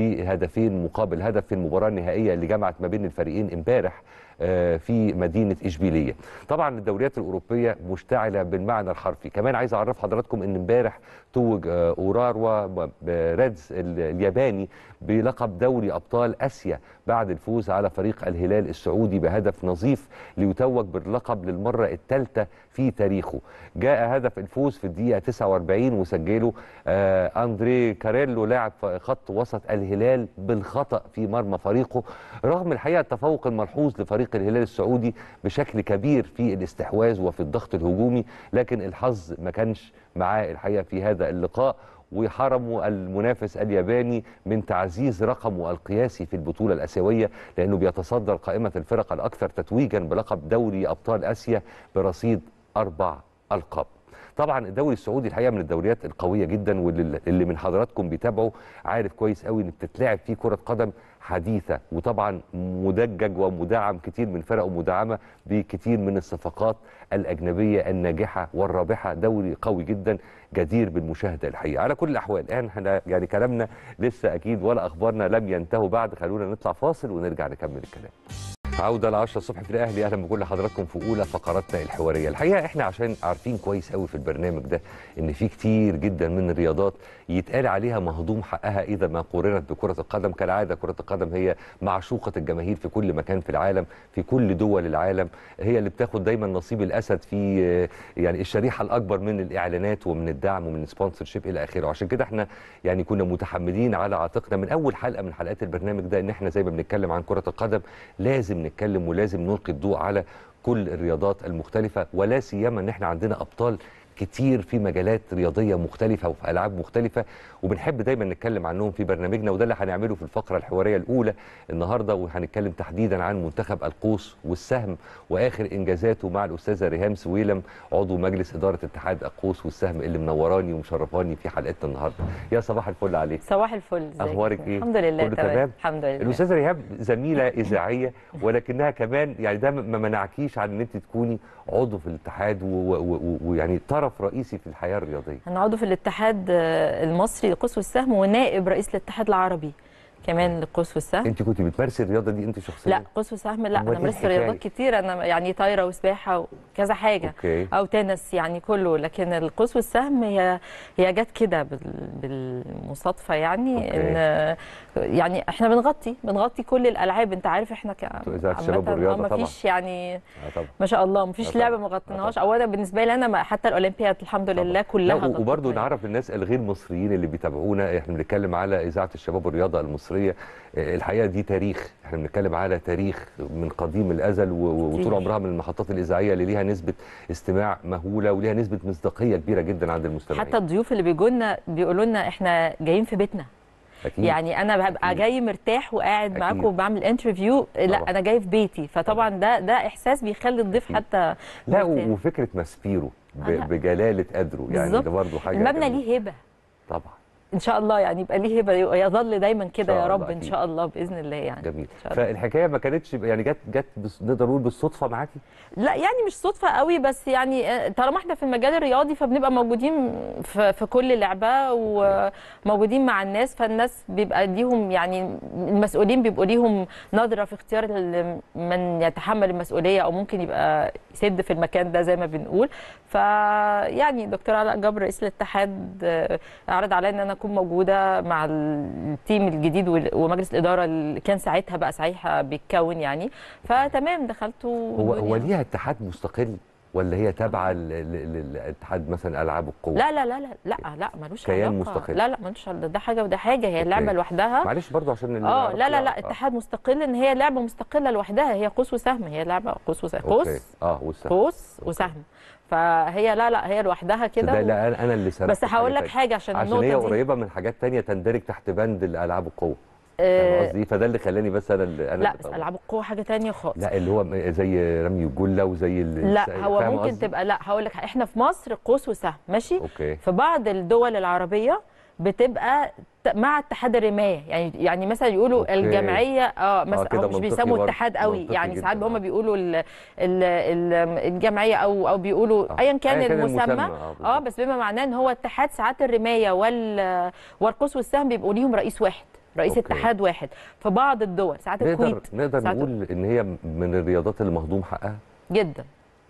بهدفين مقابل هدف في المباراه النهائيه اللي جمعت ما بين الفريقين امبارح آه، في مدينه اشبيليه. طبعا الدوريات الاوروبيه مشتعله بالمعنى الحرفي، كمان عايز اعرف حضراتكم ان امبارح توج آه، اوراروا ريدز الياباني بلقب دوري ابطال اسيا بعد الفوز على فريق الهلال السعودي بهدف نظيف ليتوج باللقب للمره الثالثه في تاريخه. جاء هدف الفوز في الدقيقه 49 وسجله آه، اندري كاريلو لاعب خط وسط الهلال بالخطا في مرمى فريقه رغم الحقيقه التفوق الملحوظ لفريق الهلال السعودي بشكل كبير في الاستحواذ وفي الضغط الهجومي لكن الحظ ما كانش معاه الحقيقه في هذا اللقاء وحرموا المنافس الياباني من تعزيز رقمه القياسي في البطوله الاسيويه لانه بيتصدر قائمه الفرق الاكثر تتويجا بلقب دوري ابطال اسيا برصيد اربع القاب. طبعا الدوري السعودي الحقيقه من الدوريات القويه جدا واللي اللي من حضراتكم بيتابعوا عارف كويس قوي ان بتتلعب فيه كره قدم حديثه وطبعا مدجج ومدعم كتير من فرق ومدعمه بكتير من الصفقات الاجنبيه الناجحه والرابحه دوري قوي جدا جدير بالمشاهده الحقيقه على كل الاحوال احنا يعني كلامنا لسه اكيد ولا اخبارنا لم ينتهوا بعد خلونا نطلع فاصل ونرجع نكمل الكلام عودة ل 10 الصبح في الأهلي أهلا بكل حضراتكم في أولى فقراتنا الحوارية الحقيقة إحنا عشان عارفين كويس قوي في البرنامج ده إن في كتير جدا من الرياضات يتقال عليها مهضوم حقها إذا ما قورنت بكرة القدم كالعادة كرة القدم هي معشوقة الجماهير في كل مكان في العالم في كل دول العالم هي اللي بتاخد دايما نصيب الأسد في آه، يعني الشريحة الأكبر من الإعلانات ومن الدعم ومن السبونسر شيب إلى آخره عشان كده إحنا يعني كنا متحملين على عاتقنا من أول حلقة من حلقات البرنامج ده إن إحنا زي ما بنتكلم عن كرة القدم لازم نتكلم ولازم نلقي الضوء على كل الرياضات المختلفة ولا سيما ان احنا عندنا ابطال كتير في مجالات رياضيه مختلفه وفي العاب مختلفه وبنحب دايما نتكلم عنهم في برنامجنا وده اللي هنعمله في الفقره الحواريه الاولى النهارده وهنتكلم تحديدا عن منتخب القوس والسهم واخر انجازاته مع الاستاذه ريهام سويلم عضو مجلس اداره اتحاد القوس والسهم اللي منوراني ومشرفاني في حلقتنا النهارده يا صباح الفل عليك صباح الفل ازيك؟ اخبارك ايه الحمد لله كله تمام الحمد لله الاستاذه ريهام زميله اذاعيه ولكنها كمان يعني ده ما منعكيش عن ان انت تكوني عضو في الاتحاد و- و- و- ويعني طرف رئيسي في الحياه الرياضيه انا عضو في الاتحاد آه، المصري للقوس والسهم ونائب رئيس الاتحاد العربي كمان للقوس والسهم انت كنت بتمارسي الرياضه دي انت شخصيا لا قوس وسهم لا أمال انا إيه مارست الحكاية؟ رياضات كتير انا يعني طايره وسباحه وكذا حاجه اوكي او تنس يعني كله لكن القوس والسهم هي هي جت كده بال- بالمصادفه يعني أوكي. ان يعني احنا بنغطي بنغطي كل الالعاب انت عارف احنا ك انتوا إذاعة الشباب عامة والرياضة ما طبعاً. فيش يعني آه طبعا ما شاء الله ما آه فيش طبعاً. لعبه ما غطيناهاش اولا بالنسبه لي انا ما- حتى الاولمبياد الحمد لله كلها لا غطيتها وبرضه يعني. نعرف الناس الغير مصريين اللي بيتابعونا احنا بنتكلم على اذاعه الشباب والرياضه المصريه آه، الحقيقه دي تاريخ احنا بنتكلم على تاريخ من قديم الازل و- و- وطول كتير. عمرها من المحطات الاذاعيه اللي ليها نسبه استماع مهوله وليها نسبه مصداقيه كبيره جدا عند المستمعين حتى الضيوف اللي بيجوا لنا بيقولوا لنا احنا جايين في بيتنا أكيد. يعني انا ببقى جاي مرتاح وقاعد معاكم أكيد. وبعمل انترفيو لا طبعاً. انا جاي في بيتي فطبعا ده ده احساس بيخلي الضيف حتى لا مرتاح. و- وفكره ماسبيرو ب- آه، لا. بجلاله قدره يعني بالظبط. ده برضه حاجه المبنى جميلة. ليه هبه طبعا ان شاء الله يعني يبقى ليه هبه يظل دايما كده إن يا شاء رب الله ان أكيد. شاء الله باذن الله يعني جميل شاء الله. فالحكايه ما كانتش يعني جت جت بس- نقدر نقول بالصدفه معاكي لا يعني مش صدفه قوي بس يعني آه، طالما احنا في المجال الرياضي فبنبقى موجودين في, في كل لعبه وموجودين مع الناس فالناس بيبقى ليهم يعني المسؤولين بيبقوا ليهم نظره في اختيار ال- من يتحمل المسؤوليه او ممكن يبقى يسد في المكان ده زي ما بنقول فيعني دكتور علاء جبر رئيس الاتحاد آه، عرض عليا ان انا اكون موجوده مع التيم الجديد وال- ومجلس الاداره اللي كان ساعتها بقى صحيح بيتكون يعني فتمام دخلت هو هو ليها اتحاد مستقل ولا هي تابعه ل- ل- للاتحاد مثلا العاب القوه لا لا لا لا لا لا ملوش كيان علاقه مستقل. لا لا ملوش علاقة. ده حاجه وده حاجه هي اللعبه أوكي. لوحدها معلش برضو عشان اللي اه يعرف لا لا لا يعرف. آه. اتحاد مستقل ان هي لعبه مستقله لوحدها هي قوس وسهم هي لعبه قوس وسهم أوكي. قوس اه والسهم قوس وسهم فهي لا لا هي لوحدها كده ده و- لا انا أنا اللي سرحت بس في هقول لك تانية. حاجه عشان, عشان النقطه هي دي قريبه من حاجات تانية تندرج تحت بند الالعاب القوه آه، فاهم قصدي فده اللي خلاني بس انا اللي انا لا بس العاب القوه حاجه تانية خالص لا اللي هو م- زي رمي الجله وزي ال- لا هو فاهم ممكن قصدي؟ تبقى لا هقول لك احنا في مصر قوس وسهم ماشي اوكي في بعض الدول العربيه بتبقى ت- مع اتحاد الرمايه يعني يعني مثلا يقولوا أوكي. الجمعيه اه مثلا كده هم مش منطقي بيسموا برضه. اتحاد قوي منطقي يعني ساعات جداً، هم آه. بيقولوا ال ال ال الجمعيه او او بيقولوا ايا كان أيا كان المسمى المسمى، آه، اه بس بما معناه ان هو اتحاد ساعات الرمايه وال والقوس والسهم بيبقوا ليهم رئيس واحد رئيس أوكي. اتحاد واحد في بعض الدول ساعات نقدر الكويت نقدر ساعات نقول ان هي من الرياضات اللي مهضوم حقها جدا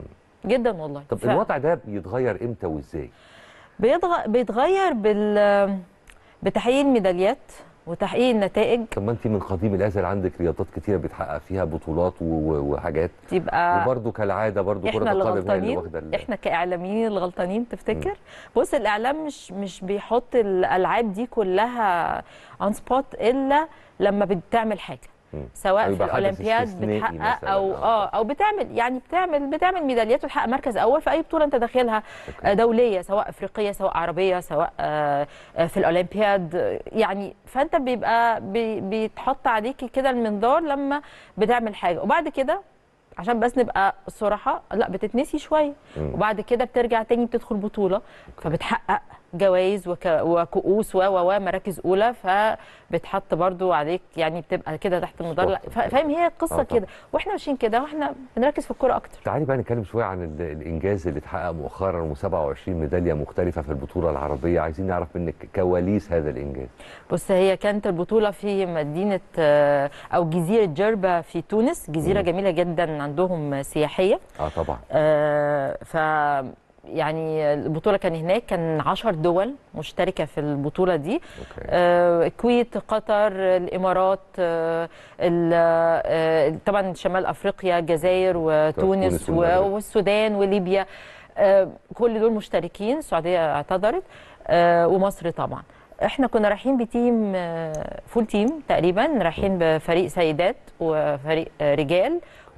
جدا والله طب فعلا. الوضع ده بيتغير امتى وازاي بيتغ... بيتغير بال بتحقيق الميداليات وتحقيق النتائج طب ما انت من قديم الازل عندك رياضات كتيره بيتحقق فيها بطولات و- و- وحاجات تبقى وبرده كالعاده برده كره احنا اللي القدم هي اللي غلطانين واخده ال- احنا كاعلاميين اللي غلطانين تفتكر بص الاعلام مش مش بيحط الالعاب دي كلها اون سبوت الا لما بتعمل حاجه مم. سواء أو في يبقى حدث الاولمبياد استثنائي بتحقق مثلاً، او اه او بتعمل يعني بتعمل بتعمل ميداليات وتحقق مركز اول في اي بطوله انت داخلها آه، دوليه سواء افريقيه سواء عربيه سواء آه، آه، في الاولمبياد آه، يعني فانت بيبقى بي- بيتحط عليكي كده المنظار لما بتعمل حاجه وبعد كده عشان بس نبقى صراحه لا بتتنسي شويه مم. وبعد كده بترجع تاني بتدخل بطوله فبتحقق جوائز وك... وكؤوس و و و مراكز اولى فبتحط برضو عليك يعني بتبقى كده تحت المدار لا، فا- فاهم هي آه القصه طبعا. كده واحنا ماشيين كده واحنا بنركز في الكوره اكتر تعالي بقى نتكلم شويه عن ال- الانجاز اللي اتحقق مؤخرا و27 ميداليه مختلفه في البطوله العربيه عايزين نعرف منك كواليس هذا الانجاز بص هي كانت البطولة في مدينة آه، أو جزيرة جربة في تونس جزيرة مم. جميلة جدا عندهم سياحية اه طبعا آه، ف يعني البطولة كان هناك كان عشر دول مشتركة في البطولة دي آه، الكويت قطر الإمارات آه، ال- آه، طبعا شمال أفريقيا الجزائر تونس وتونس و- والمغرب. والسودان وليبيا آه، كل دول مشتركين السعودية اعتذرت آه، ومصر طبعا احنا كنا رايحين بتيم آه، فول تيم تقريبا رايحين بفريق سيدات وفريق آه، رجال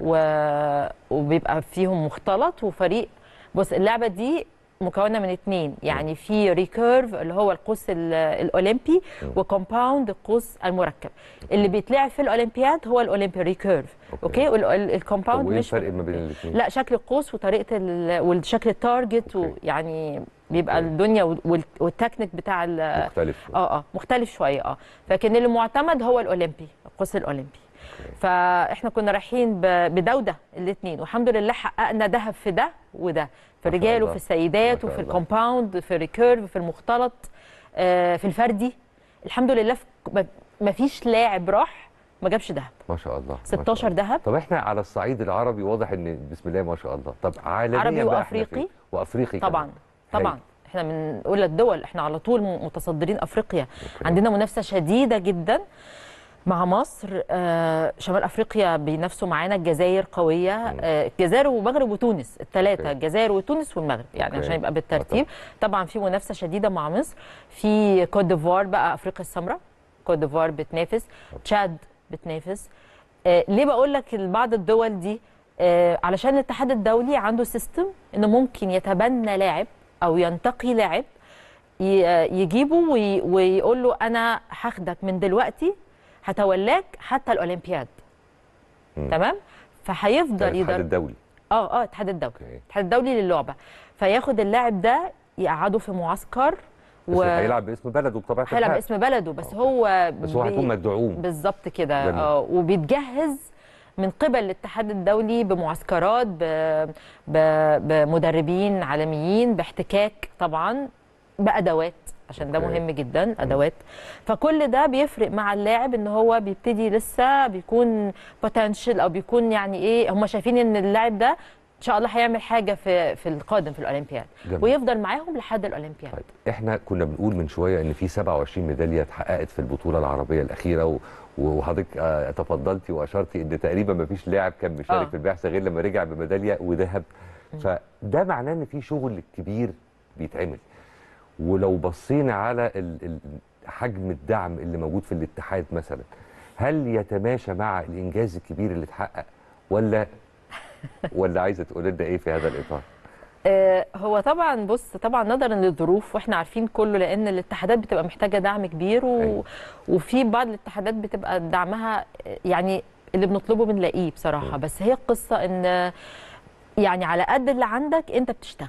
و- وبيبقى فيهم مختلط وفريق بص اللعبه دي مكونه من اتنين يعني في ريكيرف اللي هو القوس ال- الاولمبي وكومباوند القوس المركب اللي بيتلعب في الاولمبياد هو الاولمبي ريكيرف اوكي طب والكومباوند وايه مش الفرق ما بين الاثنين لا شكل القوس وطريقه ال- والشكل التارجت ويعني بيبقى الدنيا وال- والتكنيك بتاع ال- مختلف اه اه مختلف شويه اه لكن اللي معتمد هو الاولمبي القوس الاولمبي فاحنا كنا رايحين ب- بده وده الاثنين والحمد لله حققنا ذهب في ده وده في ما شاء الرجال الله. وفي السيدات ما شاء وفي الله. الكومباوند في الريكيرف في المختلط آه، في الفردي الحمد لله في- ما- ما فيش لاعب راح ما جابش ذهب ما شاء الله ما شاء 16 الله. ذهب طب احنا على الصعيد العربي واضح ان بسم الله ما شاء الله طب عالميا عربي بقى إحنا وأفريقي. فين؟ وافريقي طبعا كمان. طبعا احنا من اولى الدول احنا على طول متصدرين افريقيا عندنا منافسه شديده جدا مع مصر آه، شمال افريقيا بينافسوا معانا الجزائر قويه آه، الجزائر والمغرب وتونس الثلاثه الجزائر وتونس والمغرب يعني أوكي. عشان يبقى بالترتيب طبعا في منافسه شديده مع مصر في كوت ديفوار بقى افريقيا السمراء كوت ديفوار بتنافس تشاد بتنافس آه، ليه بقول لك بعض الدول دي آه، علشان الاتحاد الدولي عنده سيستم انه ممكن يتبنى لاعب او ينتقي لاعب ي- آه، يجيبه وي- ويقول له انا هاخدك من دلوقتي هتولاك حتى الاولمبياد مم. تمام فهيفضل الاتحاد يدرب الدولي اه اه الاتحاد الدولي الاتحاد الدولي للعبه فياخد اللاعب ده يقعده في معسكر بس هيلعب باسم بلده بطبيعه هيلعب الحال باسم بلده بس هو بس هو بي- هيكون مدعوم بالظبط كده جميل. اه وبيتجهز من قبل الاتحاد الدولي بمعسكرات ب... ب... بمدربين عالميين باحتكاك طبعا بادوات عشان ده أوكي. مهم جدا ادوات فكل ده بيفرق مع اللاعب ان هو بيبتدي لسه بيكون بوتنشال او بيكون يعني ايه هم شايفين ان اللاعب ده ان شاء الله هيعمل حاجه في في القادم في الاولمبياد جميل. ويفضل معاهم لحد الاولمبياد احنا كنا بنقول من شويه ان في 27 ميداليه اتحققت في البطوله العربيه الاخيره و... وحضرتك آه، تفضلتي واشرتي ان تقريبا ما فيش لاعب كان بيشارك آه. في البعثه غير لما رجع بميداليه وذهب فده معناه ان في شغل كبير بيتعمل ولو بصينا على ال... ال... حجم الدعم اللي موجود في الاتحاد مثلا هل يتماشى مع الانجاز الكبير اللي اتحقق ولا ولا عايزه تقول لنا ايه في هذا الاطار؟ آه، هو طبعا بص طبعا نظرا للظروف واحنا عارفين كله لان الاتحادات بتبقى محتاجه دعم كبير و... وفي بعض الاتحادات بتبقى دعمها آه، يعني اللي بنطلبه بنلاقيه بصراحه بس هي القصه ان يعني على قد اللي عندك انت بتشتغل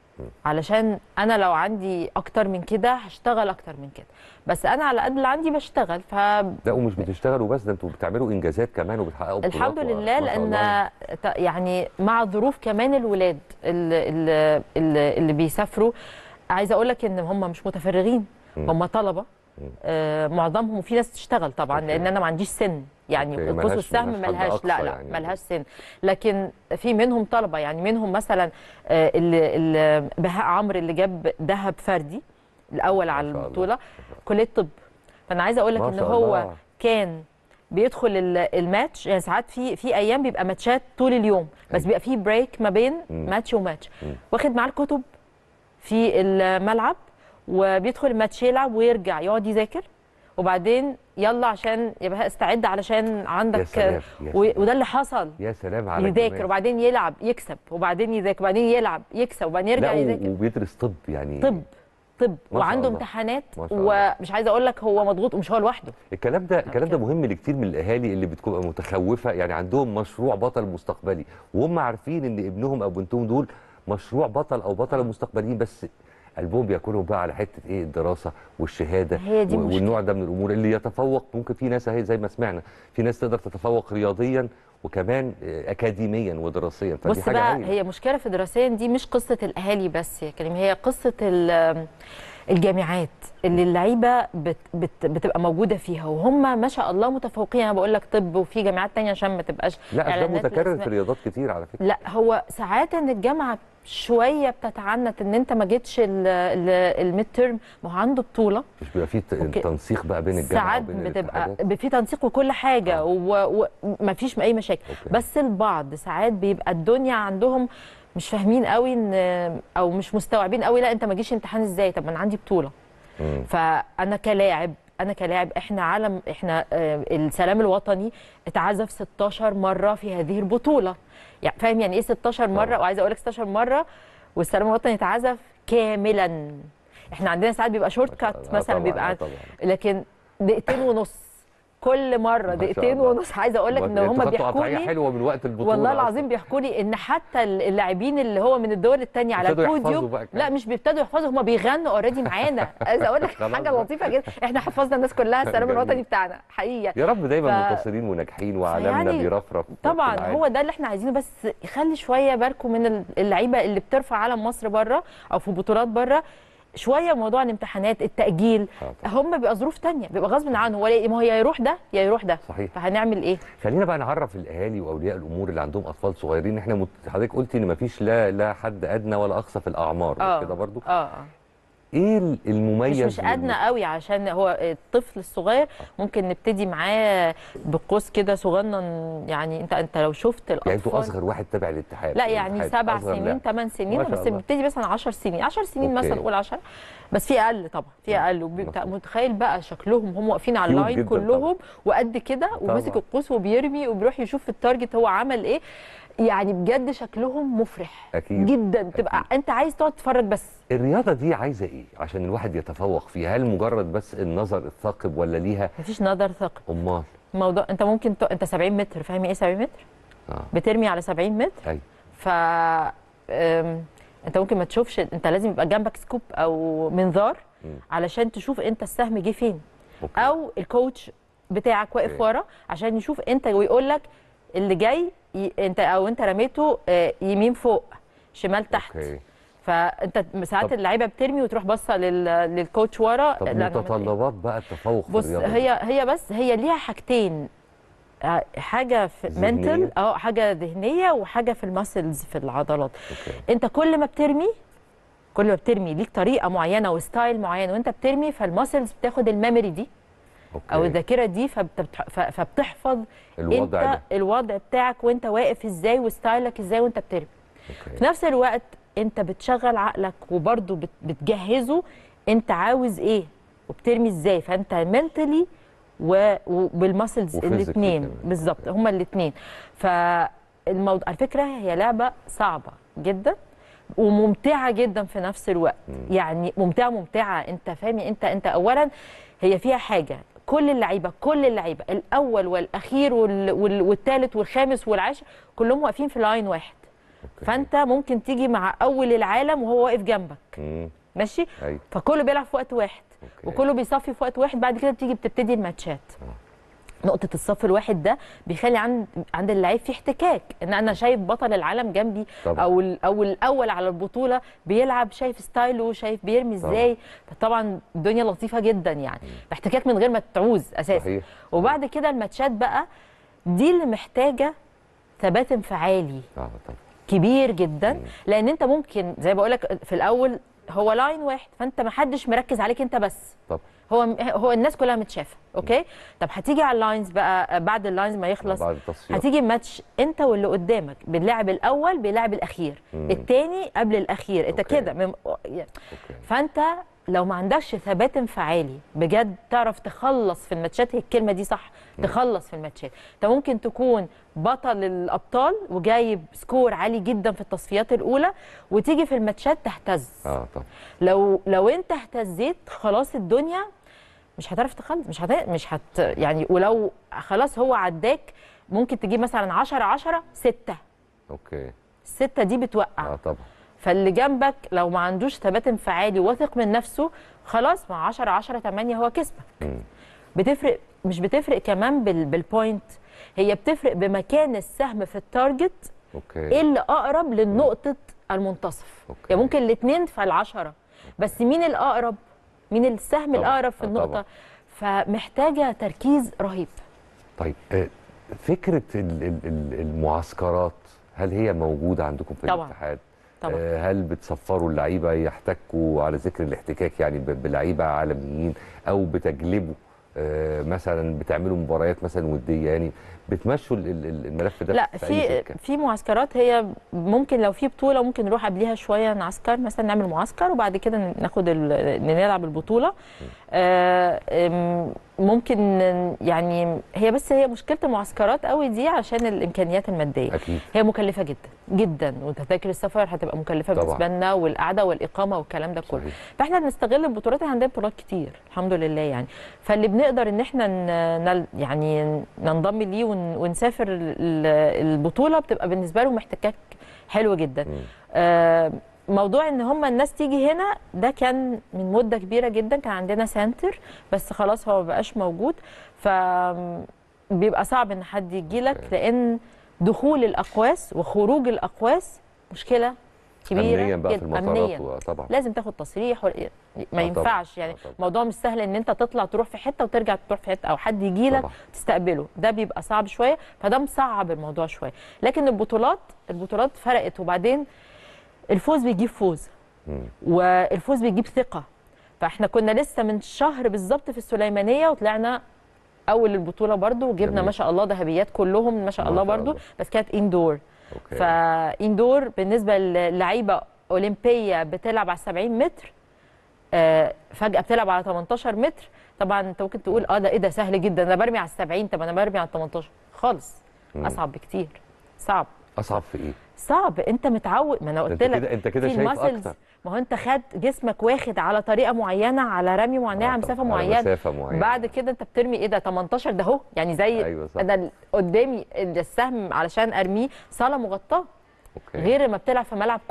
علشان انا لو عندي اكتر من كده هشتغل اكتر من كده بس انا على قد اللي عندي بشتغل ف لا ومش بتشتغلوا بس ده انتوا بتعملوا انجازات كمان وبتحققوا بطولات الحمد و- لله ما شاء الله لان ت- يعني مع ظروف كمان الولاد اللي, اللي, اللي, اللي بيسافروا عايزه اقول لك ان هم مش متفرغين مم. هم طلبه آه معظمهم وفي ناس تشتغل طبعا لان انا ما عنديش سن يعني أوكي، القوس ملهاش- والسهم ملهاش حد ملهاش لا أقصى لا يعني. ملهاش سن لكن في منهم طلبه يعني منهم مثلا آه، اللي اللي بهاء عمرو اللي جاب ذهب فردي الاول على البطوله كليه طب فانا عايزه اقول لك ما ان شاء هو الله. كان بيدخل ال- الماتش يعني ساعات في في ايام بيبقى ماتشات طول اليوم بس بيبقى في بريك ما بين مم. ماتش وماتش مم. واخد معاه الكتب في الملعب وبيدخل الماتش يلعب ويرجع يقعد يذاكر وبعدين يلا عشان يبقى استعد علشان عندك يا سلام، يا و- سلام. وده اللي حصل يا سلام على يذاكر الجمال. وبعدين يلعب يكسب وبعدين يذاكر وبعدين يلعب يكسب وبعدين يرجع لا يذاكر و- وبيدرس طب يعني طب طب ما شاء وعنده الله. امتحانات ما شاء الله. ومش عايزه اقول لك هو مضغوط ومش هو لوحده الكلام ده الكلام ده مهم لكتير من الاهالي اللي بتبقى متخوفه يعني عندهم مشروع بطل مستقبلي وهم عارفين ان ابنهم او بنتهم دول مشروع بطل او بطله مستقبليين بس قلبهم بياكلهم بقى على حته ايه الدراسه والشهاده هي دي و- المشكلة. والنوع ده من الامور اللي يتفوق ممكن في ناس اهي زي ما سمعنا في ناس تقدر تتفوق رياضيا وكمان آه، اكاديميا ودراسيا فدي بص حاجه بقى هايلة. هي مشكله في دراسيا دي مش قصه الاهالي بس يا كريم هي قصه ال- الجامعات اللي اللعيبه بت بت بتبقى موجوده فيها وهم ما شاء الله متفوقين انا بقول لك طب وفي جامعات تانية عشان ما تبقاش لا ده إعلانات متكرر الأسماء. في رياضات كتير على فكره لا هو ساعات ان الجامعه شويه بتتعنت ان انت ما جيتش الميد تيرم ما هو عنده بطوله مش بيبقى في ت- أوكي. تنسيق بقى بين الجامعه ساعات وبين بتبقى الاتحادات في تنسيق وكل حاجه وما فيش اي مشاكل أوكي. بس البعض ساعات بيبقى الدنيا عندهم مش فاهمين قوي ان او مش مستوعبين قوي لا انت ما جيش امتحان ازاي طب ما انا عندي بطوله مم. فانا كلاعب انا كلاعب احنا عالم احنا آه، السلام الوطني اتعزف 16 مره في هذه البطوله يعني فاهم يعني ايه 16 مره وعايزه اقول لك 16 مره والسلام الوطني اتعزف كاملا احنا عندنا ساعات بيبقى شورت كات مثلا طبعاً، بيبقى آه طبعاً. لكن دقيقتين ونص كل مره ما شاء دقيقتين الله. ونص عايزه اقول لك ان انتوا هم خدتوا بيحكوا قطعية لي حلوه من وقت البطوله والله أصلاً. العظيم بيحكوا لي ان حتى اللاعبين اللي هو من الدول الثانيه على ابتدوا يحفظوا البوديوم بقى كمان. لا مش بيبتدوا يحفظوا هم بيغنوا اوريدي معانا عايزه اقول لك خلاص حاجه بقى. لطيفه جدا احنا حفظنا الناس كلها السلام جميل. الوطني بتاعنا حقيقه يا رب دايما ف- منتصرين وناجحين وعالمنا فيعني بيرفرف في طبعا العالم. هو ده اللي احنا عايزينه بس يخلي شويه بالكم من اللعيبه اللي بترفع علم مصر بره او في بطولات بره شويه موضوع الامتحانات التاجيل هم بيبقى ظروف تانية بيبقى غصب عنه ولا ما هو يا يروح ده يا يروح ده صحيح. فهنعمل ايه خلينا بقى نعرف الاهالي واولياء الامور اللي عندهم اطفال صغيرين احنا مت... حضرتك قلتي ان مفيش لا لا حد ادنى ولا اقصى في الاعمار مش اه كده برضو اه اه ايه ال- مش المميز مش ادنى لل- قوي عشان هو الطفل الصغير ممكن نبتدي معاه بقوس كده صغنن يعني انت انت لو شفت الاطفال يعني انتوا اصغر واحد تابع للاتحاد لا يعني الاتحاد سبع أصغر سنين لاعب. ثمان سنين ما شاء بس الله. بنبتدي مثلا 10 سنين 10 سنين أوكي. مثلا قول 10 بس في اقل طبعا في اقل وبيبقى متخيل بقى شكلهم هم واقفين على كيوت اللاين جداً كلهم وقد كده وماسك طبعاً. القوس وبيرمي وبيروح يشوف في التارجت هو عمل ايه يعني بجد شكلهم مفرح اكيد جدا تبقى انت عايز تقعد تتفرج بس الرياضه دي عايزه ايه عشان الواحد يتفوق فيها هل مجرد بس النظر الثاقب ولا ليها مفيش نظر ثقب امال موضوع انت ممكن ت... انت 70 متر فاهم ايه 70 متر اه بترمي على 70 متر ايوه ف أم، انت ممكن ما تشوفش انت لازم يبقى جنبك سكوب او منظار علشان تشوف انت السهم جه فين أوكي. او الكوتش بتاعك واقف أوكي. ورا عشان يشوف انت ويقول لك اللي جاي ي... انت او انت رميته آه، يمين فوق شمال تحت اوكي فانت ساعات طب- اللعيبه بترمي وتروح باصه لل... للكوتش ورا طب لا، أنا عملت إيه؟ متطلبات بقى التفوق في بص الرياضه دي. هي هي بس هي ليها حاجتين آه، حاجه في ذهنية؟ منتل اه حاجه ذهنيه وحاجه في الماسلز في العضلات أوكي. انت كل ما بترمي كل ما بترمي ليك طريقه معينه وستايل معين وانت بترمي فالماسلز بتاخد الميموري دي أوكي. او الذاكره دي فبت- ف- فبتحفظ الوضع انت ده. الوضع بتاعك وانت واقف ازاي وستايلك ازاي وانت بترمي أوكي. في نفس الوقت انت بتشغل عقلك وبرضه بت- بتجهزه انت عاوز ايه وبترمي ازاي فانت منتلي وبالماسلز وphysically الاثنين كمان. بالظبط هما الاثنين فالموضوع على فكره هي لعبه صعبه جدا وممتعه جدا في نفس الوقت يعني ممتعه ممتعه انت فاهم انت انت اولا هي فيها حاجه كل اللعيبه كل اللعيبه الاول والاخير وال- وال- والثالث والخامس والعاشر كلهم واقفين في لاين واحد أوكي. فانت ممكن تيجي مع اول العالم وهو واقف جنبك مم. ماشي أيوة. فكله بيلعب في وقت واحد أوكي. وكله بيصفي في وقت واحد بعد كده بتيجي بتبتدي الماتشات نقطة الصف الواحد ده بيخلي عند عند اللعيب في احتكاك ان انا شايف بطل العالم جنبي طبعا. او ال- او الاول على البطولة بيلعب شايف ستايله شايف بيرمي طبعا. ازاي فطبعا الدنيا لطيفة جدا يعني احتكاك من غير ما تعوز اساسا صحيح. وبعد كده الماتشات بقى دي اللي محتاجة ثبات انفعالي اه طبعا كبير جدا لان انت ممكن زي بقول لك في الاول هو لاين واحد فانت ما حدش مركز عليك انت بس طب هو هو الناس كلها متشافه اوكي طب هتيجي على اللاينز بقى بعد اللاينز ما يخلص بعد التصفيات. هتيجي ماتش انت واللي قدامك باللاعب الاول بيلعب الاخير مم. الثاني قبل الاخير انت أوكي. كده من... فانت لو ما عندكش ثبات انفعالي بجد تعرف تخلص في الماتشات هي الكلمه دي صح تخلص في الماتشات انت ممكن تكون بطل الابطال وجايب سكور عالي جدا في التصفيات الاولى وتيجي في الماتشات تهتز اه طبعا لو لو انت اهتزيت خلاص الدنيا مش هتعرف تخلص مش هت مش هت يعني ولو خلاص هو عداك ممكن تجيب مثلا 10 10 6 اوكي الستة دي بتوقع اه طبعا فاللي جنبك لو ما عندوش ثبات انفعالي واثق من نفسه خلاص مع 10 10 8 هو كسبك مم. بتفرق مش بتفرق كمان بال بالبوينت هي بتفرق بمكان السهم في التارجت اوكي ايه اللي اقرب للنقطه المنتصف أوكي. يعني ممكن الاثنين في العشرة بس مين الاقرب مين السهم طبعاً. الاقرب في آه، النقطه طبعاً. فمحتاجه تركيز رهيب طيب آه، فكره ال- ال- ال- المعسكرات هل هي موجوده عندكم في طبعاً. الاتحاد طبعاً. آه، هل بتصفروا اللعيبه يحتكوا على ذكر الاحتكاك يعني ب- بلعيبه عالميين او بتجلبوا آه، مثلا بتعملوا مباريات مثلا وديه يعني بتمشوا ال- ال- الملف ده لا في, أي في شركة؟ في معسكرات هي ممكن لو في بطوله ممكن نروح قبليها شويه نعسكر مثلا نعمل معسكر وبعد كده ناخد ال- نلعب البطوله آه، أم، ممكن يعني هي بس هي مشكله المعسكرات قوي دي عشان الامكانيات الماديه اكيد هي مكلفه جدا جدا وتذاكر السفر هتبقى مكلفه طبعاً. بالنسبه لنا والقعده والاقامه والكلام ده كله صحيح. فاحنا بنستغل البطولات إحنا عندنا بطولات كتير الحمد لله يعني فاللي بنقدر ان احنا ن- نل يعني ننضم ليه ون- ونسافر ال- ال- البطوله بتبقى بالنسبه لهم احتكاك حلو جدا مم. آه، موضوع ان هم الناس تيجي هنا ده كان من مده كبيره جدا كان عندنا سنتر بس خلاص هو مبقاش موجود ف بيبقى صعب ان حد يجي لك أوكي. لان دخول الاقواس وخروج الاقواس مشكله كبيره امنيا بقى في جداً. المطارات أمنياً. و- طبعا لازم تاخد تصريح ولا- ما آه طبعاً. ينفعش يعني آه طبعاً. موضوع مش سهل ان انت تطلع تروح في حته وترجع تروح في حته او حد يجي لك طبعاً. تستقبله ده بيبقى صعب شويه فده مصعب الموضوع شويه لكن البطولات البطولات فرقت وبعدين الفوز بيجيب فوز مم. والفوز بيجيب ثقه فاحنا كنا لسه من شهر بالظبط في السليمانيه وطلعنا اول البطوله برضو وجبنا جميل. ما شاء الله ذهبيات كلهم ما شاء ما الله شاء برضو الله. بس كانت اندور اوكي فاندور بالنسبه للعيبه اولمبيه بتلعب على 70 متر آه، فجاه بتلعب على 18 متر طبعا انت ممكن تقول اه ده ايه ده سهل جدا انا برمي على 70 طب انا برمي على 18 خالص مم. اصعب بكتير صعب اصعب في ايه صعب انت متعود ما انا ده قلت انت لك كده انت كده في شايف الماسلز اكتر ما هو انت خد جسمك واخد على طريقه معينه على رمي معينه آه على طبعاً، مسافه على معينه مسافة معينة. بعد كده انت بترمي ايه ده 18 ده اهو يعني زي أيوة صح. انا ال- قدامي السهم علشان ارميه صاله مغطاه اوكي غير ما بتلعب في ملعب كوره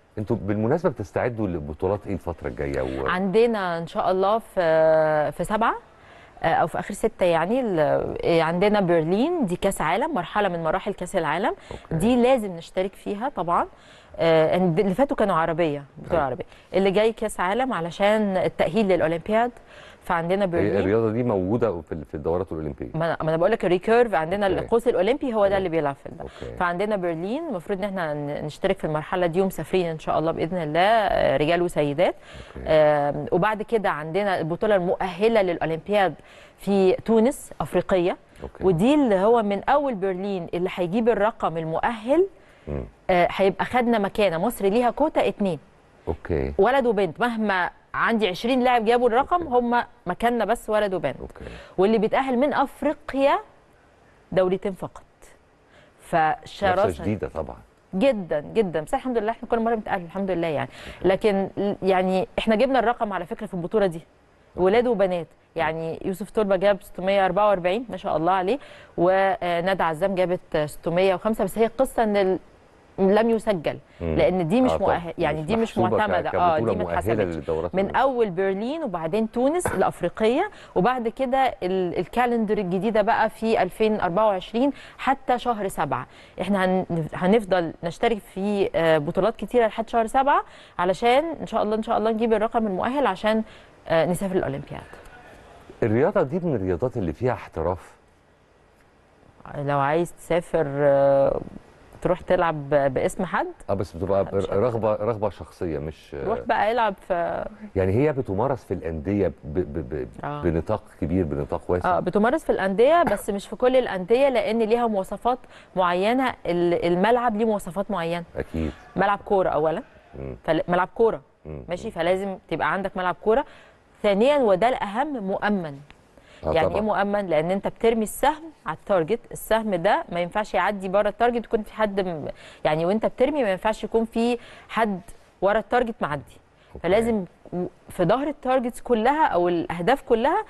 انتوا بالمناسبه بتستعدوا لبطولات ايه الفتره الجايه و... عندنا ان شاء الله في في سبعه آه، او في اخر سته يعني ال- آه، عندنا برلين دي كاس عالم مرحله من مراحل كاس العالم دي لازم نشترك فيها طبعا آه، إن اللي فاتوا كانوا عربيه بطوله عربيه اللي جاي كاس عالم علشان التاهيل للاولمبياد فعندنا هي برلين الرياضه دي موجوده في في الدورات الاولمبيه ما انا ما أنا بقول لك الريكيرف عندنا أوكي. القوس الاولمبي هو ده اللي بيلعب في ده أوكي. فعندنا برلين المفروض ان احنا ن- نشترك في المرحله دي ومسافرين ان شاء الله باذن الله آه، رجال وسيدات آم، وبعد كده عندنا البطوله المؤهله للاولمبياد في تونس افريقيه أوكي. ودي اللي هو من اول برلين اللي هيجيب الرقم المؤهل مم. آه، هيبقى خدنا مكانه مصر ليها كوتا اتنين اوكي ولد وبنت مهما عندي 20 لاعب جابوا الرقم هم مكاننا بس ولد وبنت أوكي. واللي بيتأهل من أفريقيا دولتين فقط منافسه فشراسة شديده طبعا جدا جدا بس الحمد لله احنا كل مره بنتأهل الحمد لله يعني لكن يعني احنا جبنا الرقم على فكره في البطوله دي ولاد وبنات يعني يوسف تربه جاب 644 ما شاء الله عليه وندى عزام جابت 605 بس هي القصه ان ال- لم يسجل مم. لان دي مش آه طبعاً. مؤهل يعني مش دي مش محسوبة ك- معتمده اه كبطولة دي ما مؤهلة اتحسبتش للدورات من اول برلين وبعدين تونس الافريقيه وبعد كده ال- الكالندر الجديده بقى في 2024 حتى شهر سبعة احنا هن- هنفضل نشترك في آه، بطولات كتيره لحد شهر سبعة علشان ان شاء الله ان شاء الله نجيب الرقم المؤهل عشان آه، نسافر الاولمبياد الرياضه دي من الرياضات اللي فيها احتراف لو عايز تسافر آه، تروح تلعب ب- باسم حد اه بس بتبقى رغبه رغبه شخصيه مش روح بقى العب في يعني هي بتمارس في الانديه ب... ب... ب... آه. بنطاق كبير بنطاق واسع اه بتمارس في الانديه بس مش في كل الانديه لان ليها مواصفات معينه ال- الملعب ليه مواصفات معينه اكيد ملعب كوره اولا مم. فل- ملعب كوره مم. ماشي فلازم تبقى عندك ملعب كوره ثانيا وده الاهم مؤمن آه يعني طبعاً. ايه مؤمن لان انت بترمي السهم على التارجت السهم ده ما ينفعش يعدي بره التارجت يكون في حد م- يعني وانت بترمي ما ينفعش يكون في حد ورا التارجت معدي فلازم و- في ظهر التارجتس كلها او الاهداف كلها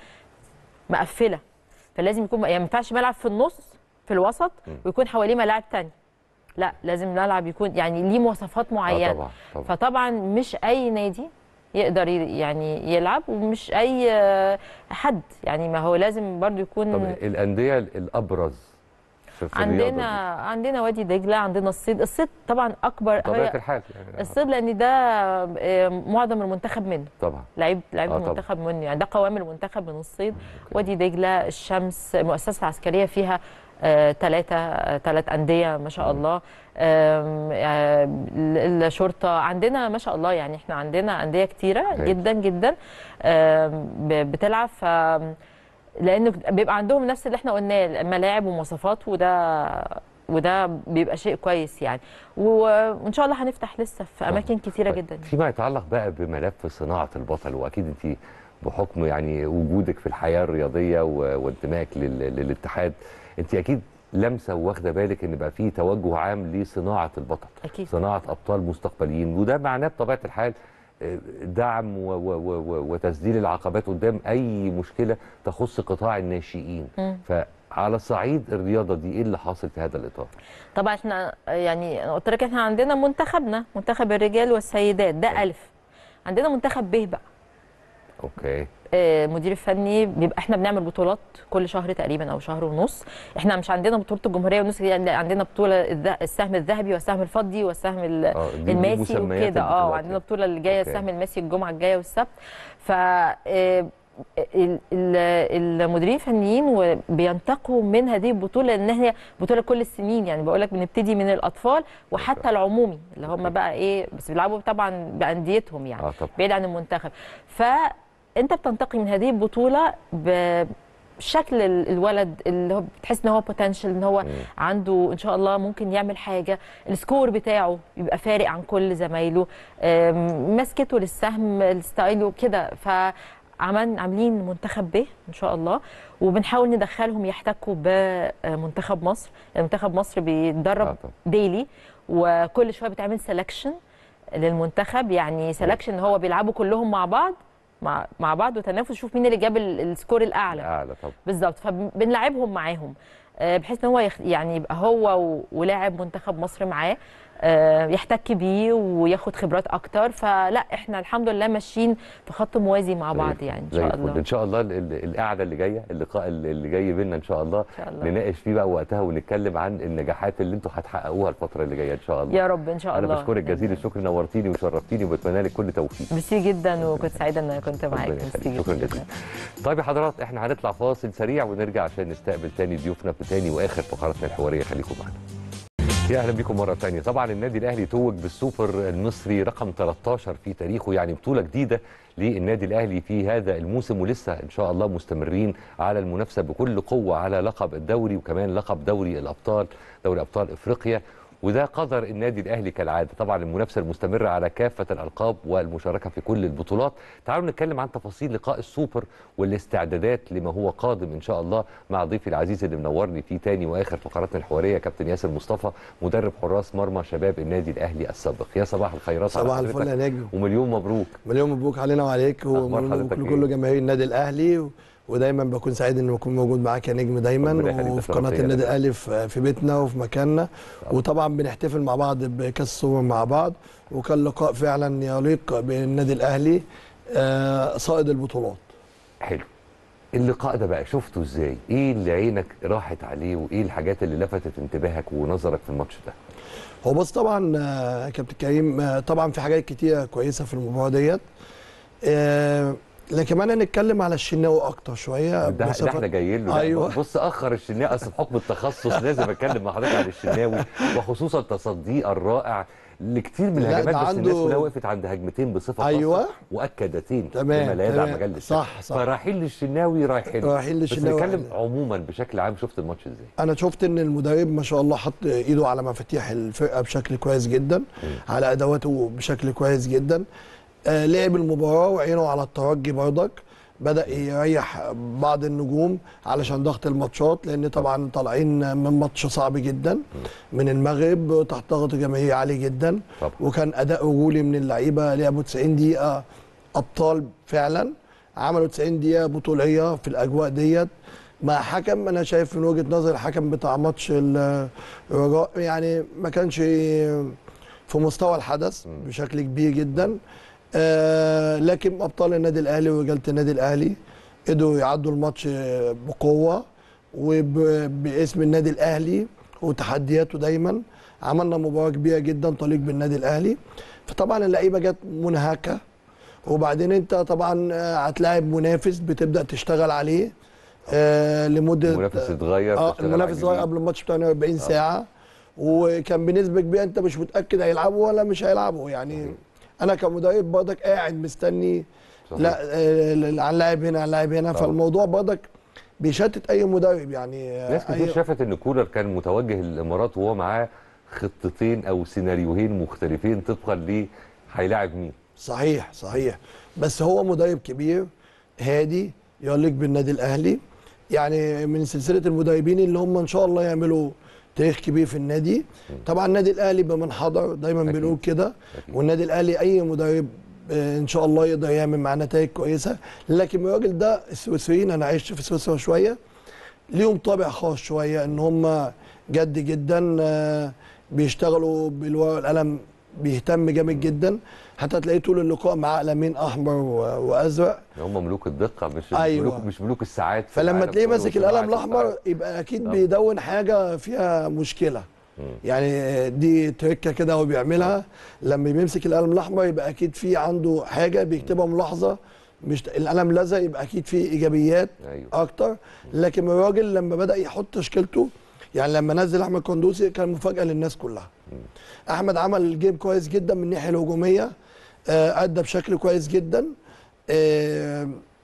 مقفله فلازم يكون يعني ما ينفعش ملعب في النص في الوسط ويكون حواليه ملاعب تانية لا لازم ملعب يكون يعني ليه مواصفات معينه طبعاً، طبعاً. فطبعا مش اي نادي يقدر ي- يعني يلعب ومش اي آه، حد يعني ما هو لازم برضو يكون طب الانديه الابرز في, في عندنا الرياضه عندنا وادي دجله عندنا الصيد الصيد طبعا اكبر دي طبيعه هي- الحال يعني الصيد لان ده آه، معظم المنتخب منه طبعا لعيب لعيب آه طبعاً. المنتخب منه يعني ده قوام المنتخب من الصيد وادي دجله الشمس المؤسسه العسكريه فيها ثلاثة ثلاث أندية ما شاء الله آم، آه، ال- الشرطة عندنا ما شاء الله يعني احنا عندنا أندية كتيرة هايل. جدا جدا آم، ب- بتلعب ف لأنه بيبقى عندهم نفس اللي احنا قلناه ملاعب ومواصفات وده وده بيبقى شيء كويس يعني و- وان شاء الله هنفتح لسه في اماكن كتيره جدا فيما يتعلق بقى بملف صناعه البطل واكيد انت بحكم يعني وجودك في الحياه الرياضيه و- وانتمائك لل- للاتحاد انت اكيد لمسه واخده بالك ان بقى في توجه عام لصناعه البطل أكيد. صناعه ابطال مستقبليين وده معناه بطبيعه الحال آه، دعم و- و- و- و- وتسديد العقبات قدام اي مشكله تخص قطاع الناشئين مم. فعلى صعيد الرياضه دي ايه اللي حاصل في هذا الاطار طبعا احنا يعني أنا قلت لك احنا عندنا منتخبنا منتخب الرجال والسيدات ده الف عندنا منتخب ب بقى اوكي آه، المدير الفني بيبقى احنا بنعمل بطولات كل شهر تقريبا او شهر ونص احنا مش عندنا بطوله الجمهوريه ونص يعني عندنا بطوله الذ- السهم الذهبي والسهم الفضي والسهم ال- آه، دي- دي الماسي مسميات وكده اه البطولات وعندنا البطوله اللي جايه أوكي. السهم الماسي الجمعه الجايه والسبت ف آه، ال- ال- المديرين الفنيين و- بينتقوا من هذه البطوله لان هي بطوله كل السنين يعني بقول لك بنبتدي من الاطفال وحتى العمومي اللي هم بقى ايه بس بيلعبوا طبعا بانديتهم يعني اه طبعا بعيد عن المنتخب فانت بتنتقي من هذه البطوله بشكل ال- الولد اللي هو بتحس ان هو بوتنشال ان هو عنده ان شاء الله ممكن يعمل حاجه السكور بتاعه يبقى فارق عن كل زمايله أم، مسكته للسهم الستايل كده فعمل عاملين منتخب ب ان شاء الله وبنحاول ندخلهم يحتكوا بمنتخب مصر منتخب مصر بيتدرب ديلي وكل شويه بتعمل سelection للمنتخب يعني سelection هو بيلعبوا كلهم مع بعض مع مع بعض وتنافس شوف مين اللي جاب ال- السكور الاعلى اعلى طبعا بالظبط فبنلعبهم معاهم آه، بحيث ان هو يخ... يعني يبقى هو و... ولاعب منتخب مصر معاه آه، يحتك بيه وياخد خبرات اكتر فلا احنا الحمد لله ماشيين في خط موازي مع بعض يعني ان زي شاء الفل. الله ان شاء الله ال- ال- القعده اللي جايه اللقاء اللي اللي جاي بينا ان شاء الله شاء الله. نناقش فيه بقى وقتها ونتكلم عن النجاحات اللي انتوا هتحققوها الفتره اللي جايه ان شاء الله يا رب ان شاء الله انا بشكرك جزيل الشكر نورتيني وشرفتيني وبتمنى لك كل توفيق ميرسي جدا وكنت سعيده ان انا كنت معاك ربنا ميرسي يخليك. شكرا جزيلا طيب يا حضرات احنا هنطلع فاصل سريع ونرجع عشان نستقبل تاني ضيوفنا في تاني واخر فقراتنا الحواريه خليكم معانا يا اهلا بكم مره ثانيه طبعا النادي الاهلي توج بالسوبر المصري رقم 13 في تاريخه يعني بطوله جديده للنادي الاهلي في هذا الموسم ولسه ان شاء الله مستمرين على المنافسه بكل قوه على لقب الدوري وكمان لقب دوري الابطال دوري ابطال افريقيا وده قدر النادي الاهلي كالعاده طبعا المنافسه المستمره على كافه الالقاب والمشاركه في كل البطولات تعالوا نتكلم عن تفاصيل لقاء السوبر والاستعدادات لما هو قادم ان شاء الله مع ضيفي العزيز اللي منورني في تاني واخر فقراتنا الحواريه كابتن ياسر مصطفى مدرب حراس مرمى شباب النادي الاهلي السابق يا صباح الخيرات على صباح حضرتك. الفل يا نجم ومليون مبروك مليون مبروك علينا وعليك أخبار ومبروك حضرتك لكل إيه؟ جماهير النادي الاهلي و... ودايما بكون سعيد ان اكون موجود معاك يا نجم دايما ربنا يخليك، وفي ده قناه شرف ليا النادي ده. الاهلي في في بيتنا وفي مكاننا وطبعا بنحتفل مع بعض بكاس السوبر مع بعض وكان لقاء فعلا يليق بالنادي الاهلي آه، صائد البطولات حلو اللقاء ده بقى شفته ازاي ايه اللي عينك راحت عليه وايه الحاجات اللي لفتت انتباهك ونظرك في الماتش ده هو بص طبعا آه، يا كابتن كريم آه، طبعا في حاجات كتيره كويسه في المباراه ديت آه، لكن كمان هنتكلم على الشناوي اكتر شويه ده, ده مسافة- احنا جايين له أيوة. أيوة. بص اخر الشناوي اصل بحكم التخصص لازم اتكلم مع حضرتك عن الشناوي وخصوصا تصديه الرائع لكتير من لا، الهجمات ده بس الناس عنده- كلها وقفت عند هجمتين بصفه أيوة. خاصة واكدتين تمام، لما لا يدع تمام. مجال للشك. صح، صح. فرايحين للشناوي رايحين رايحين للشناوي بس نتكلم عموما بشكل عام شفت الماتش ازاي انا شفت ان المدرب ما شاء الله حط ايده على مفاتيح الفرقه بشكل كويس جدا على ادواته بشكل كويس جدا آه لعب المباراه وعينه على الترجي برضك بدا يريح بعض النجوم علشان ضغط الماتشات لان طبعا طالعين من ماتش صعب جدا من المغرب تحت ضغط جماهيري عالي جدا طبعا. وكان اداء رجولي من اللعيبه لعبوا 90 دقيقه ابطال فعلا عملوا 90 دقيقه بطوليه في الاجواء ديت مع حكم انا شايف من وجهه نظري الحكم بتاع ماتش ال- الرجاء يعني ما كانش في مستوى الحدث بشكل كبير جدا آه لكن ابطال النادي الاهلي ورجاله النادي الاهلي قدروا يعدوا الماتش بقوه وباسم النادي الاهلي وتحدياته دايما عملنا مباراه كبيره جدا تليق بالنادي الاهلي فطبعا اللعيبه جت منهكه وبعدين انت طبعا آه، هتلاعب منافس بتبدا تشتغل عليه آه لمده المنافس اتغير اه تشتغل على المنافس اتغير جديد. قبل الماتش بتاع 40 ساعه وكان بنسبه كبيره انت مش متاكد هيلعبوا ولا مش هيلعبوا يعني انا كمدرب برضك قاعد مستني صحيح. لا آه، عن لاعب هنا عن لاعب هنا طبعا. فالموضوع برضك بيشتت اي مدرب يعني آه، ناس كتير أي- شافت ان كولر كان متوجه للامارات وهو معاه خطتين او سيناريوهين مختلفين طبقا ل هيلاعب مين صحيح صحيح بس هو مدرب كبير هادي يليق بالنادي الاهلي يعني من سلسله المدربين اللي هم ان شاء الله يعملوا تاريخ كبير في النادي طبعا النادي الاهلي بمن حضر دايما أكيد. بنقول كده والنادي الاهلي اي مدرب آه، ان شاء الله يقدر يعمل معاه نتائج كويسه لكن الراجل ده السويسريين انا عشت في سويسرا شويه ليهم طابع خاص شويه ان هم جد جدا آه، بيشتغلوا بالورقه والقلم بيهتم جامد جدا حتى تلاقيه طول اللقاء معاه قلمين احمر و- وازرق هم ملوك الدقه مش أيوة. ملوك مش ملوك الساعات في فلما العالم تلاقيه كله ماسك وصناعة القلم الاحمر الساعات. يبقى اكيد نعم. بيدون حاجه فيها مشكله يعني دي تركه كده هو بيعملها لما بيمسك القلم الاحمر يبقى اكيد في عنده حاجه بيكتبها ملاحظه مش القلم الازرق يبقى اكيد في ايجابيات أيوة. اكتر لكن الراجل لما بدا يحط تشكيلته يعني لما نزل احمد قندوسي كان مفاجاه للناس كلها احمد عمل جيم كويس جدا من الناحيه الهجوميه آه، ادى بشكل كويس جدا آه،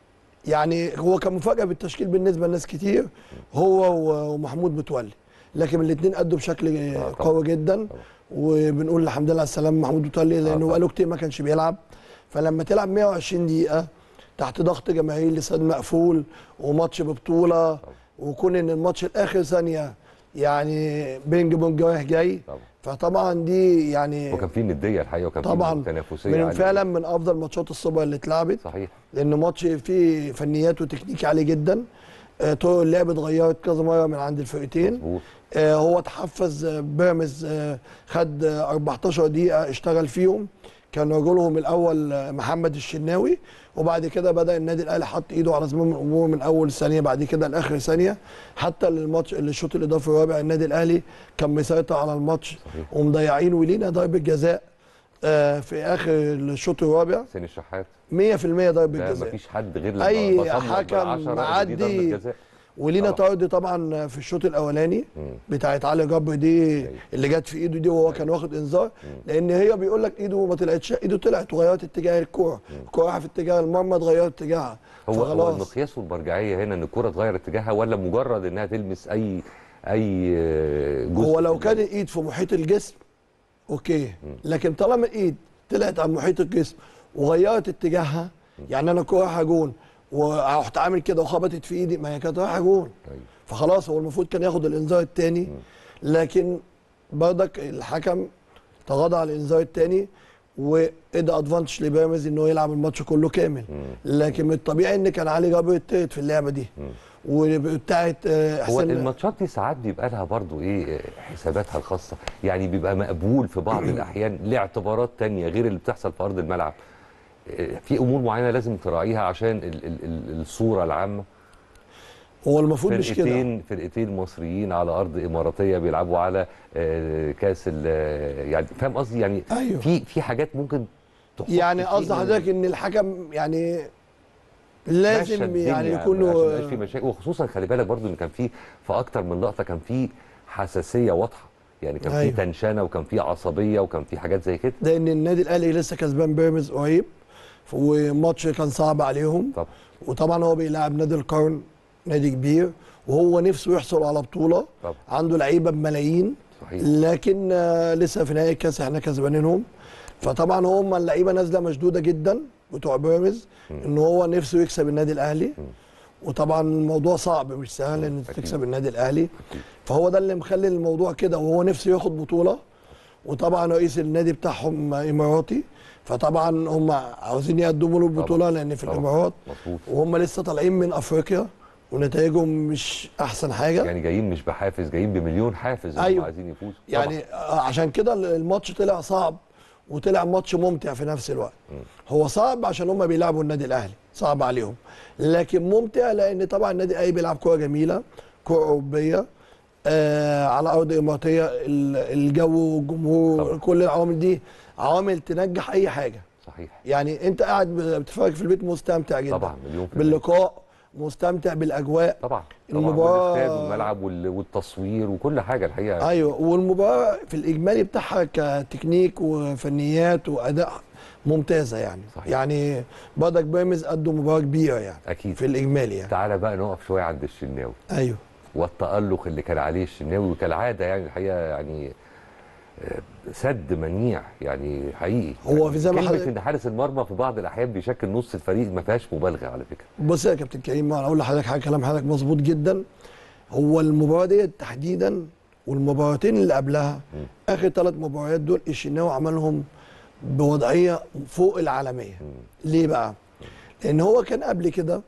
يعني هو كان مفاجاه بالتشكيل بالنسبه لناس كتير هو و- ومحمود متولي لكن الاثنين ادوا بشكل آه، قوي جدا وبنقول الحمد لله على السلامه محمود متولي لانه بقاله كتير ما كانش بيلعب فلما تلعب 120 دقيقه تحت ضغط جماهير لسان مقفول وماتش ببطوله وكون ان الماتش الاخر ثانيه يعني بينج بونج رايح جاي فطبعا دي يعني وكان في نديه الحقيقه وكان طبعا في تنافسيه من عالية. فعلا من افضل ماتشات السوبر اللي اتلعبت صحيح لان ماتش فيه فنيات وتكنيك عالي جدا آه، طرق اللعب اتغيرت كذا مره من عند الفرقتين آه، هو تحفز آه، بيراميدز آه، خد آه، 14 دقيقه اشتغل فيهم كان رجلهم الاول آه، محمد الشناوي وبعد كده بدا النادي الاهلي حط ايده على زمام الامور من اول ثانيه بعد كده لاخر ثانيه حتى الماتش الشوط الاضافي الرابع النادي الاهلي كان مسيطر على الماتش ومضيعين ولينا ضربه جزاء آه، في اخر الشوط الرابع حسين الشحات 100% ضربه لا جزاء مفيش حد غير لما اي بصمت حكم بالعشرة إن دي ضربة معدي جزاء. ولينا طبعا. طرد طبعا في الشوط الاولاني بتاعت علي جبر دي اللي جت في ايده دي وهو كان واخد انذار لان هي بيقول لك ايده ما طلعتش ايده طلعت وغيرت اتجاه الكوره الكوره رايحه في اتجاه المرمى اتغيرت اتجاهها هو هو فخلاص. المقياس والمرجعيه هنا ان الكره اتغير اتجاهها ولا مجرد انها تلمس اي اي آه، جزء هو لو كان الايد في محيط الجسم اوكي لكن طالما الايد طلعت عن محيط الجسم وغيرت اتجاهها يعني انا كوره رايحه جون ورحت عامل كده وخبطت في ايدي ما هي كانت رايحه جون فخلاص هو المفروض كان ياخد الانذار الثاني لكن برضك الحكم تغاضى على الانذار الثاني وادى ادفانتج لبيراميدز ان هو يلعب الماتش كله كامل لكن من الطبيعي ان كان علي جابر يطرد في اللعبه دي وبتاعت آه، هو حسين الماتشات دي ساعات بيبقى لها برضو ايه حساباتها الخاصه يعني بيبقى مقبول في بعض الاحيان لاعتبارات تانية غير اللي بتحصل في ارض الملعب إيه، في امور معينه لازم تراعيها عشان ال ال ال الصوره العامه هو المفروض مش كده فرقتين فرقتين مصريين على ارض اماراتيه بيلعبوا على آه، كاس ال- يعني فاهم قصدي يعني أيوه. في في حاجات ممكن تحط يعني فيه قصد حضرتك ان الحكم يعني لازم مشى يعني الدنيا يكون عشان ما يبقاش في مشاكل وخصوصا خلي بالك برضو ان كان في في اكتر من لقطه كان في حساسيه واضحه يعني كان أيوه. في تنشنه وكان في عصبيه وكان في حاجات زي كده لان النادي الاهلي لسه كسبان بيراميدز قريب وماتش كان صعب عليهم طبعا وطبعا هو بيلعب نادي القرن نادي كبير وهو نفسه يحصل على بطوله طبعا. عنده لعيبه بملايين صحيح. لكن آه، لسه في نهائي الكاس احنا كسبانينهم فطبعا هم اللعيبه نازله مشدوده جدا بتوع بيراميدز ان هو نفسه يكسب النادي الاهلي وطبعا الموضوع صعب مش سهل ان انت تكسب النادي الاهلي فهو ده اللي مخلي الموضوع كده وهو نفسه ياخد بطوله وطبعا رئيس النادي بتاعهم اماراتي فطبعا هم عاوزين يقدموا له البطوله لان في طبعاً. الامارات مظبوط وهم لسه طالعين من افريقيا ونتائجهم مش احسن حاجه يعني جايين مش بحافز جايين بمليون حافز هم أيوه. عايزين يفوزوا يعني آه، عشان كده الماتش طلع صعب وطلع ماتش ممتع في نفس الوقت هو صعب عشان هم بيلعبوا النادي الاهلي صعب عليهم لكن ممتع لان طبعا النادي الاهلي بيلعب كوره جميله كوره اوروبيه آه على ارض اماراتيه ال- الجو والجمهور كل العوامل دي عوامل تنجح اي حاجه صحيح يعني انت قاعد بتتفرج في البيت مستمتع جدا طبعا مليون في المية. باللقاء مستمتع بالاجواء طبعا المباراة- والاستاد والملعب وال- والتصوير وكل حاجه الحقيقه ايوه والمباراه في الاجمالي بتاعها كتكنيك وفنيات واداء ممتازه يعني صحيح. يعني برضك بيراميدز قدوا مباراه كبيره يعني اكيد في الاجمالي يعني تعالى بقى نقف شويه عند الشناوي ايوه والتألق اللي كان عليه الشناوي وكالعاده يعني الحقيقه يعني آه، سد منيع يعني حقيقي هو يعني في زي ما كلمة حضرتك- ان حارس المرمى في بعض الاحيان بيشكل نص الفريق ما فيهاش مبالغه على فكره بص يا كابتن كريم انا اقول لحضرتك حاجه كلام حضرتك مظبوط جدا هو المباراه ديت تحديدا والمباراتين اللي قبلها اخر ثلاث مباريات دول الشناوي عملهم بوضعيه فوق العالميه ليه بقى؟ لان هو كان قبل كده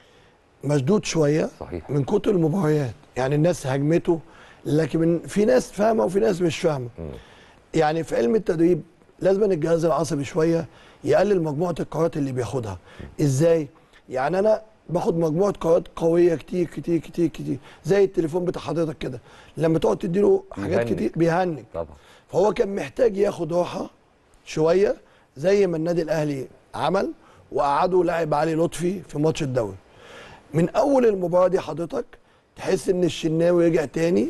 مشدود شويه صحيح من كتر المباريات يعني الناس هاجمته لكن من في ناس فاهمه وفي ناس مش فاهمه يعني في علم التدريب لازم الجهاز العصبي شويه يقلل مجموعه القرارات اللي بياخدها ازاي يعني انا باخد مجموعه قرارات قويه كتير كتير كتير كتير زي التليفون بتاع حضرتك كده لما تقعد تديله حاجات بيهنج. كتير بيهنج طبعا فهو كان محتاج ياخد راحه شويه زي ما النادي الاهلي عمل وقعدوا لاعب علي لطفي في ماتش الدوري من اول المباراه دي حضرتك تحس ان الشناوي رجع تاني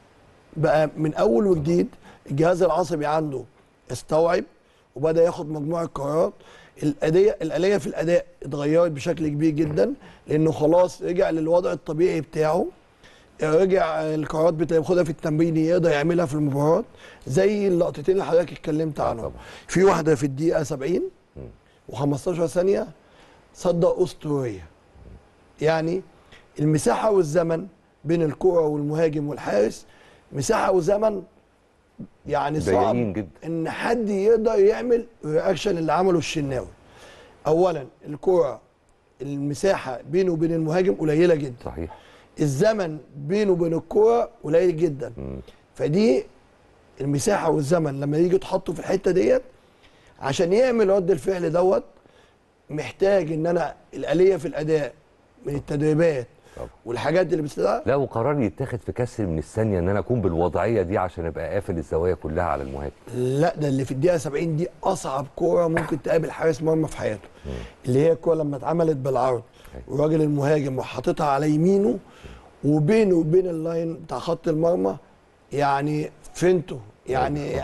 بقى من اول وجديد الجهاز العصبي عنده استوعب وبدا ياخد مجموعه قرارات الاداء الاليه في الاداء اتغيرت بشكل كبير جدا لانه خلاص رجع للوضع الطبيعي بتاعه رجع القرارات بتاخدها في التمرين يقدر يعملها في المباراه زي اللقطتين اللي حضرتك اتكلمت عنهم في واحده في الدقيقه 70 و15 ثانيه صدق اسطوريه يعني المساحه والزمن بين الكره والمهاجم والحارس مساحه وزمن يعني صعب ضيقين جدا. ان حد يقدر يعمل الرياكشن اللي عمله الشناوي اولا الكره المساحه بينه وبين المهاجم قليله جدا صحيح الزمن بينه وبين الكوره قليل جدا فدي المساحه والزمن لما يجي تحطه في الحته ديت عشان يعمل رد الفعل دوت محتاج ان انا الاليه في الاداء من التدريبات والحاجات اللي بتستدعى لا وقرار يتاخد في كسر من الثانيه ان انا اكون بالوضعيه دي عشان ابقى قافل الزوايا كلها على المهاجم لا ده اللي في الدقيقه 70 دي اصعب كوره ممكن تقابل حارس مرمى في حياته اللي هي الكوره لما اتعملت بالعرض والراجل المهاجم وحاططها على يمينه وبينه وبين اللاين بتاع خط المرمى يعني فينته يعني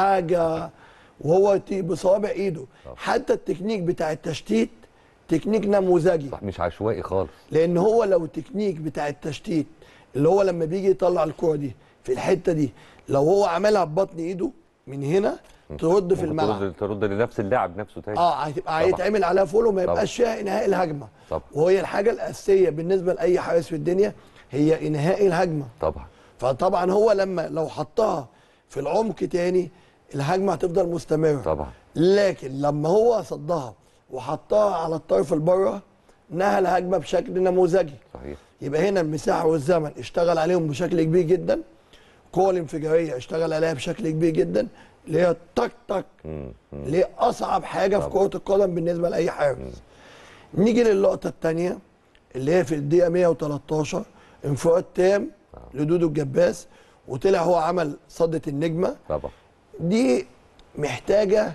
حاجه وهو يطيق بصوابع ايده حتى التكنيك بتاع التشتيت تكنيك نموذجي صح مش عشوائي خالص لان هو لو التكنيك بتاع التشتيت اللي هو لما بيجي يطلع الكوره دي في الحته دي لو هو عملها ببطن ايده من هنا ترد في ممكن الملعب ترد, ترد لنفس اللاعب نفسه تاني اه هتبقى طبعاً. هيتعمل عليها فولو ما طبعاً. يبقاش فيها انهاء الهجمه طبعا وهي الحاجه الاساسيه بالنسبه لاي حارس في الدنيا هي انهاء الهجمه طبعا فطبعا هو لما لو حطها في العمق تاني الهجمه هتفضل مستمره طبعا لكن لما هو صدها وحطها على الطرف البره نهى الهجمه بشكل نموذجي صحيح يبقى هنا المساحه والزمن اشتغل عليهم بشكل كبير جدا القوه الانفجاريه اشتغل عليها بشكل كبير جدا اللي هي تك تك اللي هي اصعب حاجه في كره القدم بالنسبه لاي حارس نيجي للقطه الثانيه اللي هي في الدقيقه 113 انفراد تام لدودو الجباس وطلع هو عمل صدة النجمه طبعا دي محتاجه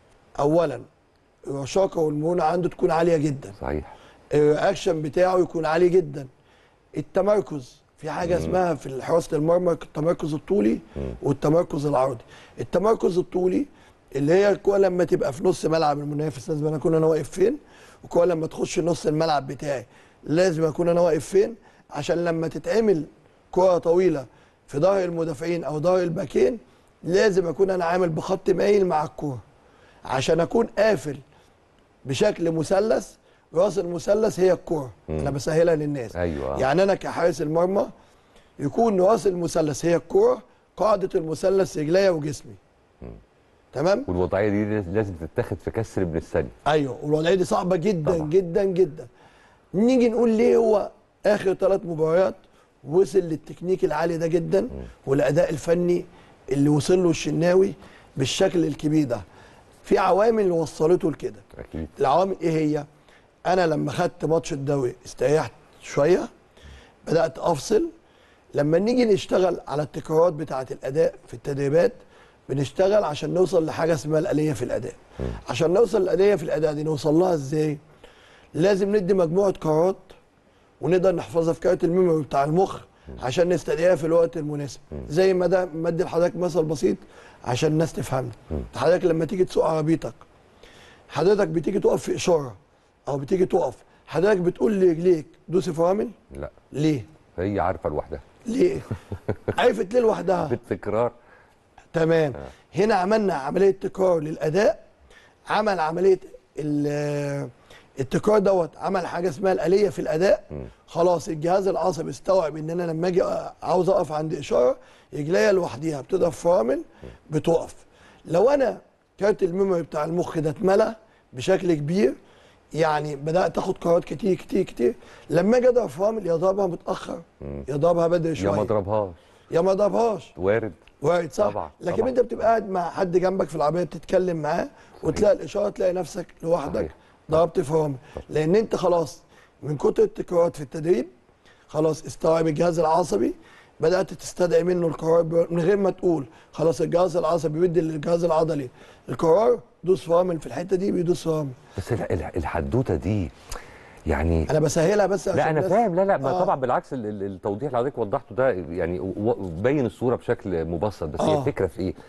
اولا الرشاقه والمرونه عنده تكون عاليه جدا صحيح الرياكشن بتاعه يكون عالي جدا التمركز في حاجه مم. اسمها في حراسه المرمى التمركز الطولي والتمركز العرضي التمركز الطولي اللي هي الكوره لما تبقى في نص ملعب المنافس لازم انا اكون انا واقف فين والكوره لما تخش نص الملعب بتاعي لازم اكون انا واقف فين عشان لما تتعمل كره طويله في ظهر المدافعين او ظهر الباكين لازم اكون انا عامل بخط مايل مع الكوره عشان اكون قافل بشكل مثلث راس المثلث هي الكوره انا بسهلها للناس ايوه يعني انا كحارس المرمى يكون راس المثلث هي الكوره قاعده المثلث رجليا وجسمي تمام والوضعيه دي لازم تتاخد في كسر من الثانيه ايوه والوضعيه دي صعبه جدا طبعا. جدا جدا نيجي نقول ليه هو اخر ثلاث مباريات وصل للتكنيك العالي ده جدا والاداء الفني اللي وصل له الشناوي بالشكل الكبير ده في عوامل وصلته لكده اكيد العوامل ايه هي انا لما خدت ماتش الدوري استريحت شويه بدات افصل لما نيجي نشتغل على التكرارات بتاعه الاداء في التدريبات بنشتغل عشان نوصل لحاجه اسمها الاليه في الاداء عشان نوصل للاليه في الاداء دي نوصل لها ازاي لازم ندي مجموعه قرارات ونقدر نحفظها في كارت الميموري بتاع المخ عشان نستدعيها في الوقت المناسب زي ما ده مدي لحضرتك مثل بسيط عشان الناس تفهمنا حضرتك لما تيجي تسوق عربيتك حضرتك بتيجي تقف في اشاره او بتيجي تقف حضرتك بتقول لرجليك دوسي فرامل لا ليه هي عارفه لوحدها ليه عرفت ليه لوحدها بالتكرار تمام هنا عملنا عمليه تكرار للاداء عمل عمليه ال- التكرار دوت عمل حاجه اسمها الاليه في الاداء خلاص الجهاز العصبي استوعب ان انا لما اجي عاوز اقف عند اشاره رجليا لوحديها بتضرب فرامل بتقف لو انا كارت الميموري بتاع المخ ده اتملى بشكل كبير يعني بدات اخد قرارات كتير كتير كتير لما اجي اضرب فرامل يا ضربها متاخر يا ضربها بدري يا شويه ما اضربهاش يا ما اضربهاش وارد وارد صح طبعا لكن طبعا. انت بتبقى قاعد مع حد جنبك في العربيه بتتكلم معاه وتلاقي الاشاره تلاقي نفسك لوحدك صحيح. ضربت فرامل لان انت خلاص من كتر التكرارات في التدريب خلاص استوعب الجهاز العصبي بدات تستدعي منه القرار ب- من غير ما تقول خلاص الجهاز العصبي بيدي للجهاز العضلي القرار دوس فرامل في الحته دي بيدوس فرامل بس ال- ال- الحدوته دي يعني انا بسهلها بس لا عشان انا الناس- فاهم لا لا ما آه. طبعا بالعكس ال- ال- التوضيح اللي حضرتك وضحته ده يعني و- بين الصوره بشكل مبسط بس هي آه. الفكره في ايه؟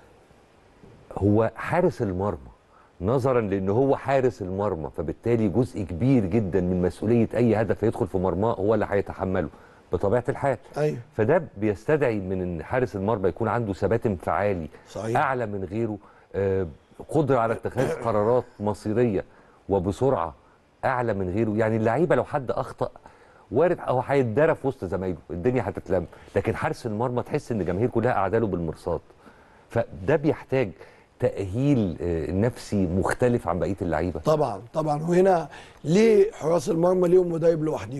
هو حارس المرمى نظرا لان هو حارس المرمى فبالتالي جزء كبير جدا من مسؤوليه اي هدف يدخل في مرماه هو اللي هيتحمله بطبيعه الحال ايوه فده بيستدعي من ان حارس المرمى يكون عنده ثبات انفعالي صحيح. اعلى من غيره آه، قدره على اتخاذ قرارات مصيريه وبسرعه اعلى من غيره يعني اللعيبه لو حد اخطا وارد او هيتدرى في وسط زمايله الدنيا هتتلم لكن حارس المرمى تحس ان الجماهير كلها قاعده له بالمرصاد فده بيحتاج تاهيل آه، نفسي مختلف عن بقيه اللعيبه طبعا طبعا وهنا ليه حراس المرمى ليهم مدرب لوحديهم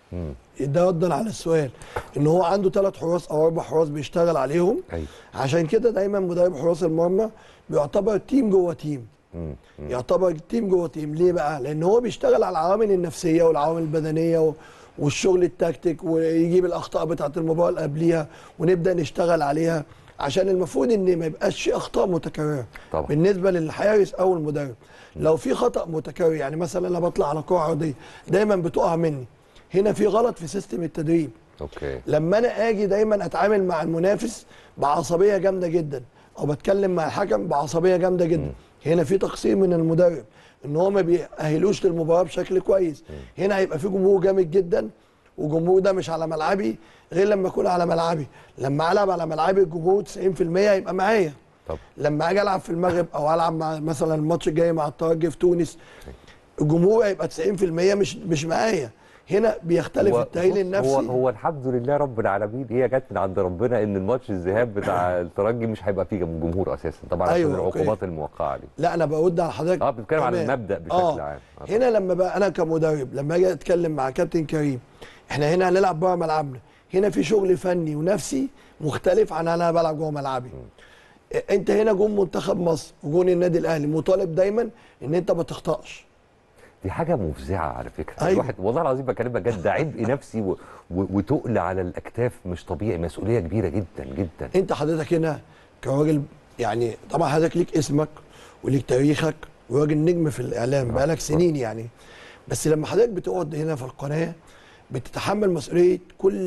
مم. ده ردا على السؤال ان هو عنده ثلاث حراس او اربع حراس بيشتغل عليهم ايوه عشان كده دايما مدرب حراس المرمى بيعتبر تيم جوه تيم مم. مم. يعتبر تيم جوه تيم ليه بقى لان هو بيشتغل على العوامل النفسيه والعوامل البدنيه و... والشغل التكتيك ويجيب الاخطاء بتاعه المباراه اللي قبليها ونبدا نشتغل عليها عشان المفروض ان ما يبقاش في اخطاء متكرره طبعا. بالنسبه للحارس او المدرب لو في خطا متكرر يعني مثلا انا بطلع على كره عرضيه دايما بتقع مني هنا في غلط في سيستم التدريب اوكي لما انا اجي دايما اتعامل مع المنافس بعصبيه جامده جدا او بتكلم مع الحكم بعصبيه جامده جدا هنا في تقصير من المدرب ان هو ما بيأهلوش للمباراه بشكل كويس هنا هيبقى في جمهور جامد جدا والجمهور ده مش على ملعبي غير لما اكون على ملعبي لما العب على ملعبي الجمهور 90% هيبقى معايا طب لما اجي العب في المغرب او العب مع مثلا الماتش الجاي مع الترجي في تونس الجمهور هيبقى 90% مش مش معايا هنا بيختلف هو- التأهيل بص، النفسي هو هو الحمد لله رب العالمين هي جت من عند ربنا ان الماتش الذهاب بتاع الترجي مش هيبقى فيه جمهور اساسا طبعا عشان أيوة، أوكي. العقوبات الموقعه عليه لا انا برد على حضرتك اه بنتكلم عن تمام. المبدا بشكل آه. عام آه. هنا لما بقى انا كمدرب لما اجي اتكلم مع كابتن كريم احنا هنا هنلعب بره ملعبنا هنا في شغل فني ونفسي مختلف عن انا بلعب جوه ملعبي انت هنا جون منتخب مصر وجون النادي الاهلي مطالب دايما ان انت ما تخطاش دي حاجه مفزعه على فكره أيوة. الواحد والله العظيم بكلمك جد ده عبء نفسي و... و... وتقل على الاكتاف مش طبيعي مسؤوليه كبيره جدا جدا انت حضرتك هنا كراجل يعني طبعا حضرتك ليك اسمك وليك تاريخك وراجل نجم في الاعلام بقالك سنين يعني بس لما حضرتك بتقعد هنا في القناه بتتحمل مسؤوليه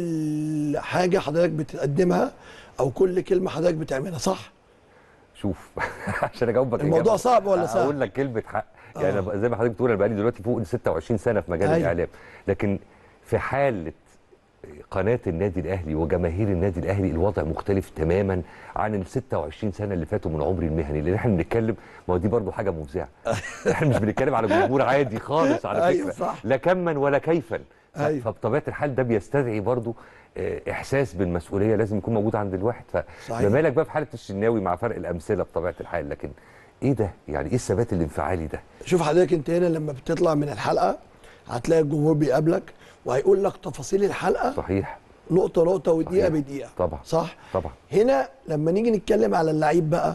كل حاجه حضرتك بتقدمها او كل كلمه حضرتك بتعملها صح شوف عشان اجاوبك الموضوع إجابة- صعب ولا سهل؟ اقول لك كلمه حق يعني آه. أنا بقى- زي ما حضرتك بتقول انا بقالي دلوقتي فوق ال 26 سنه في مجال أيوة. الاعلام لكن في حاله قناه النادي الاهلي وجماهير النادي الاهلي الوضع مختلف تماما عن ال 26 سنه اللي فاتوا من عمري المهني لان احنا بنتكلم ما هو دي برضه حاجه مفزعه احنا مش بنتكلم على جمهور عادي خالص على فكره أيوة صح. لا كما ولا كيفا ف- أيوة. فبطبيعه الحال ده بيستدعي برضه آه، احساس بالمسؤوليه لازم يكون موجود عند الواحد صحيح. فما بالك بقى في حاله الشناوي مع فرق الامثله بطبيعه الحال لكن ايه ده يعني ايه الثبات الانفعالي ده شوف حضرتك انت هنا لما بتطلع من الحلقه هتلاقي الجمهور بيقابلك وهيقول لك تفاصيل الحلقه صحيح نقطه نقطه ودقيقه صحيح. بدقيقه طبعا صح طبعا هنا لما نيجي نتكلم على اللعيب بقى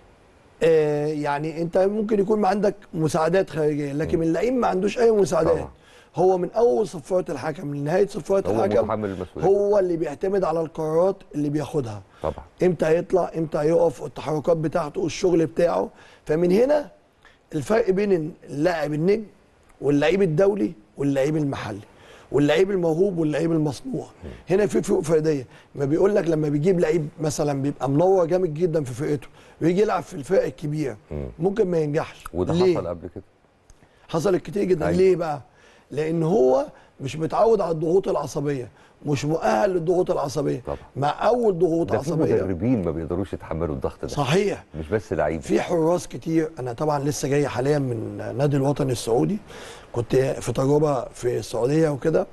آه يعني انت ممكن يكون عندك مساعدات خارجيه لكن اللعيب ما عندوش اي مساعدات طبعا. هو من اول صفاره الحكم لنهايه صفاره هو الحكم متحمل المسؤوليه هو اللي بيعتمد على القرارات اللي بياخدها طبعا امتى هيطلع امتى هيقف التحركات بتاعته والشغل بتاعه فمن هنا الفرق بين اللاعب النجم واللعيب الدولي واللعيب المحلي واللعيب الموهوب واللعيب المصنوع هنا في فروق فرديه ما بيقول لك لما بيجيب لعيب مثلا بيبقى منور جامد جدا في فرقته ويجي يلعب في الفرق الكبيره مم. ممكن ما ينجحش وده ليه؟ حصل قبل كده حصلت كتير جدا أيوة. ليه بقى لان هو مش متعود على الضغوط العصبيه مش مؤهل للضغوط العصبيه طبعا. مع اول ضغوط ده في عصبيه مدربين ما بيقدروش يتحملوا الضغط ده صحيح مش بس لعيبه في حراس كتير انا طبعا لسه جاي حاليا من نادي الوطني السعودي كنت في تجربه في السعوديه وكده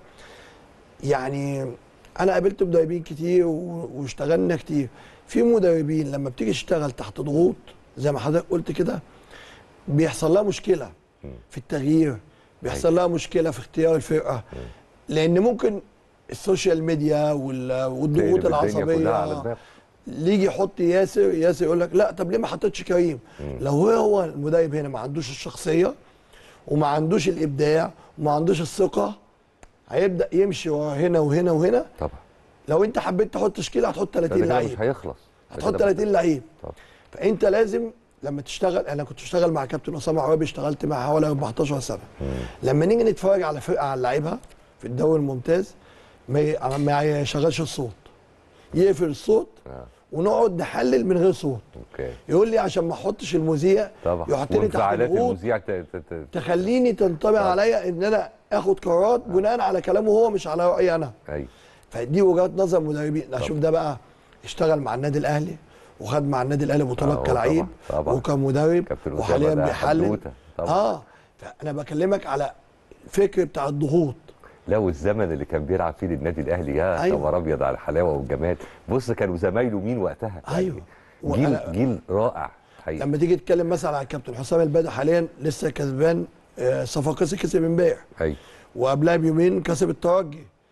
يعني انا قابلت مدربين كتير و- واشتغلنا كتير في مدربين لما بتيجي تشتغل تحت ضغوط زي ما حضرتك قلت كده بيحصل لها مشكله في التغيير بيحصل لها مشكله في اختيار الفرقه لان ممكن السوشيال ميديا وال- والضغوط تقلب الدنيا كلها على العصبيه دماغه. اللي يجي يحط ياسر ياسر يقول لك لا طب ليه ما حطيتش كريم لو هو هو المدرب هنا ما عندوش الشخصيه وما عندوش الابداع وما عندوش الثقه هيبدا يمشي ورا هنا وهنا وهنا طبعا لو انت حبيت تحط تشكيله هتحط ده 30 كده مش لعيب هيخلص ده هتحط كده 30 لعيب طبعا. فانت لازم لما تشتغل انا كنت بشتغل مع كابتن اسامه عرابي اشتغلت معاه حوالي 14 سنه لما نيجي نتفرج على فرقه على لعيبها في الدوري الممتاز ما ي- ما يشغلش الصوت يقفل الصوت آه. ونقعد نحلل من غير صوت اوكي يقول لي عشان ما احطش المذيع طبعا يحط لي تحت وانفعالات ضغوط المذيع ت- ت- ت- تخليني تنطبع عليا ان انا اخد قرارات بناء على كلامه هو مش على رايي انا ايوه فدي وجهات نظر مدربين اشوف ده بقى اشتغل مع النادي الاهلي وخد مع النادي الاهلي آه، بطولات كلاعب طبعا، طبعا. وكمدرب كابتن أسامة وحاليا ده بيحلل حدوتة، طبعا. اه فانا بكلمك على الفكر بتاع الضغوط لو الزمن اللي كان بيلعب فيه للنادي الاهلي يا أيوة. خبر ابيض على الحلاوه والجمال بص كانوا زمايله مين وقتها يعني أيوة. جيل وأنا- جيل رائع حقيقي لما تيجي تتكلم مثلا على الكابتن حسام البدر حاليا لسه كسبان آه، صفاقسي كسب امبارح ايوه وقبلها بيومين كسب الترجي